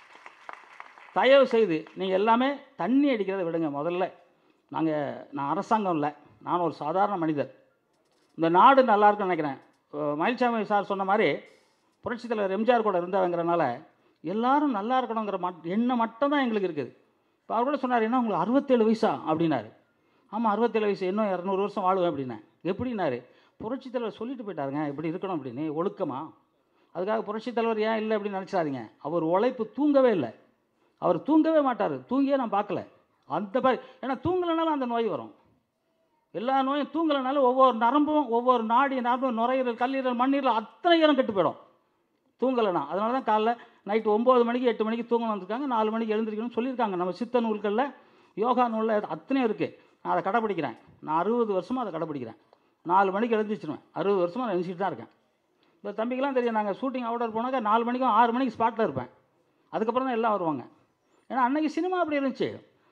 தயவு செய்து நீங்கள் எல்லாமே தண்ணி அடிக்கிறத விடுங்க முதல்ல நாங்கள் நான் அரசாங்கம் இல்லை நான் ஒரு சாதாரண மனிதர் இந்த நாடு நல்லா இருக்குன்னு நினைக்கிறேன் அஹ் மயில்சாமி சார் சொன்ன மாதிரி புரட்சித் தலைவர் எம்ஜிஆர் கூட இருந்தவங்கிறனால எல்லாரும் நல்லா இருக்கணுங்கிற மட் எண்ணம் மட்டும் தான் எங்களுக்கு இருக்குது இப்போ அவர் கூட சொன்னார் என்ன உங்களுக்கு அறுபத்தேழு வயசா அப்படின்னாரு ஆமாம் அறுபத்தேழு வயசு இன்னும் இரநூறு வருஷம் வாழுவேன் அப்படின்னேன் எப்படின்னாரு புரட்சித் தலைவர் சொல்லிட்டு போயிட்டாருங்க இப்படி இருக்கணும் அப்படின்னு ஒழுக்கமா அதுக்காக புரட்சித் தலைவர் ஏன் இல்லை அப்படின்னு நினச்சிடாதீங்க அவர் உழைப்பு தூங்கவே இல்லை அவர் தூங்கவே மாட்டார் தூங்கியே நான் பார்க்கல அந்த மாதிரி ஏன்னா தூங்கலைனாலும் அந்த நோய் வரும் எல்லா நோயும் தூங்கலைனாலும் ஒவ்வொரு நரம்பும் ஒவ்வொரு நாடி நரம்பும் நுரையீரல் கல்லீரல் மண்ணீரல் அத்தனை ஈரம் கெட்டு போயிடும் தூங்கலைனா அதனால தான் காலைல நைட்டு ஒம்பது மணிக்கு எட்டு மணிக்கு தூங்கணும் வந்திருக்காங்க நாலு மணிக்கு எழுந்திரிக்கணும்னு சொல்லியிருக்காங்க நம்ம சித்த நூல்களில் யோகா நூலில் அத்தனையும் இருக்குது நான் அதை கடைப்பிடிக்கிறேன் நான் அறுபது வருஷமாக அதை கடைப்பிடிக்கிறேன் நாலு மணிக்கு எழுந்திரிச்சிருவேன் அறுபது வருஷமாக நான் எழுந்திரிச்சிட்டு தான் இருக்கேன் இந்த தம்பிக்கெல்லாம் தெரியும் நாங்கள் ஷூட்டிங் அவுட்டர் போனாக்கா நாலு மணிக்கும் ஆறு மணிக்கு ஸ்பாட்டில் இருப்பேன் அதுக்கப்புறம் தான் எல்லாம் வருவாங்க ஏன்னா அன்னைக்கு சினிமா அப்படி இருந்துச்சு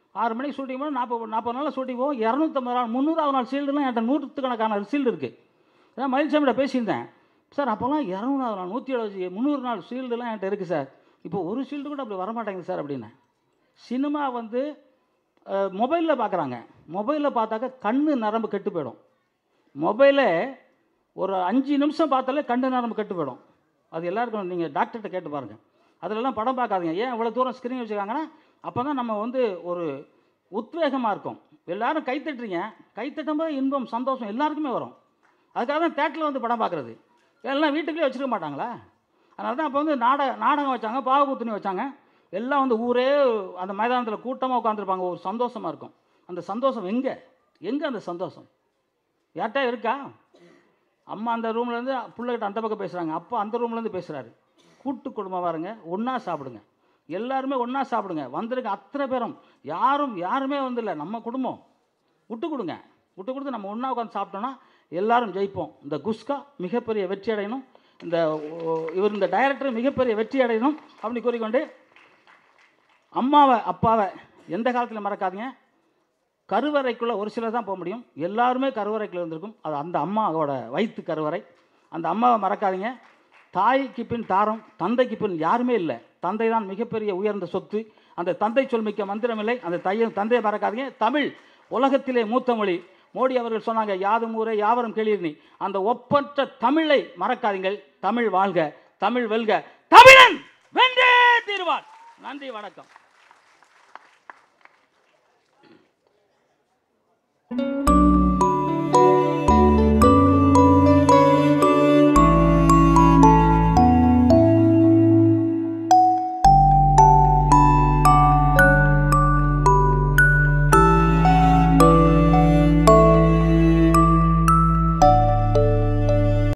ஆறு மணிக்கு ஷூட்டிங் போனால் நாற்பது நாற்பது நாளில் ஷூட்டிங் போவோம் இரநூத்தம்பது நாள் முந்நூறாவது நாள் சீல்டுலாம் என்கிட்ட நூற்றுக்கணக்கான சீல்டு இருக்குது அதான் மயில்சாமியோட பேசியிருந்தேன் சார் அப்போல்லாம் இரநூறாவது நாள் நூற்றி எழுபது முந்நூறு நாள் ஷீல்டுலாம் என்கிட்ட இருக்குது சார் இப்போ ஒரு ஷீல்டு கூட அப்படி வரமாட்டேங்குது சார் அப்படின்னு சினிமா வந்து மொபைலில் பார்க்குறாங்க மொபைலில் பார்த்தாக்க கண்ணு நரம்பு கெட்டு போயிடும் மொபைலே ஒரு அஞ்சு நிமிஷம் பார்த்தாலே கண்ணு நரம்பு கெட்டு போயிடும் அது எல்லாருக்கும் நீங்கள் டாக்டர்கிட்ட கேட்டு பாருங்கள் அதிலெல்லாம் படம் பார்க்காதீங்க ஏன் இவ்வளோ தூரம் ஸ்க்ரீன் வச்சுருக்காங்கன்னா அப்போ தான் நம்ம வந்து ஒரு உத்வேகமாக இருக்கும் எல்லாரும் கைத்தட்டுறீங்க கைத்தட்டும் போது இன்பம் சந்தோஷம் எல்லாருக்குமே வரும் அதுக்காக தான் தேட்டரில் வந்து படம் பார்க்குறது எல்லாம் வீட்டுக்குள்ளே வச்சுருக்க மாட்டாங்களா அதனால தான் அப்போ வந்து நாடக நாடகம் வச்சாங்க பாவபுத்துணி வச்சாங்க எல்லாம் வந்து ஊரே அந்த மைதானத்தில் கூட்டமாக உட்காந்துருப்பாங்க ஒரு சந்தோஷமாக இருக்கும் அந்த சந்தோஷம் எங்கே எங்கே அந்த சந்தோஷம் யார்கிட்ட இருக்கா அம்மா அந்த ரூம்லேருந்து பிள்ளைகிட்ட அந்த பக்கம் பேசுகிறாங்க அப்பா அந்த ரூம்லேருந்து பேசுகிறாரு கூட்டு குடும்பமாக இருங்க ஒன்றா சாப்பிடுங்க எல்லாருமே ஒன்றா சாப்பிடுங்க வந்திருக்க அத்தனை பேரும் யாரும் யாருமே வந்து இல்லை நம்ம குடும்பம் விட்டு கொடுங்க விட்டு கொடுத்து நம்ம ஒன்றா உட்காந்து சாப்பிட்டோன்னா எல்லாரும் ஜெயிப்போம் இந்த குஸ்கா மிகப்பெரிய வெற்றி அடையணும் இந்த ஓ, இவர் இந்த டைரக்டர் மிகப்பெரிய வெற்றி அடையணும் அப்படின்னு கூறிக்கொண்டு அம்மாவை அப்பாவை எந்த காலத்தில் மறக்காதீங்க கருவறைக்குள்ளே ஒரு சிலர் தான் போக முடியும் எல்லாருமே கருவறைக்குள்ள இருந்திருக்கும் அது அந்த அம்மாவோட வயிற்று கருவறை அந்த அம்மாவை மறக்காதீங்க தாய்க்கு பின் தாரம் தந்தைக்கு பின் யாருமே இல்லை தந்தை தான் மிகப்பெரிய உயர்ந்த சொத்து அந்த தந்தை சொல்மிக்க மந்திரமில்லை அந்த தைய தந்தையை மறக்காதீங்க தமிழ் உலகத்திலே மூத்த மொழி மோடி அவர்கள் சொன்னாங்க யாதும் ஊரே யாவரும் கேளீர்னி அந்த ஒப்பற்ற தமிழை மறக்காதீங்கள் தமிழ் வாழ்க தமிழ் வெல்க தமிழன் வென்றே தீர்வான் நன்றி வணக்கம்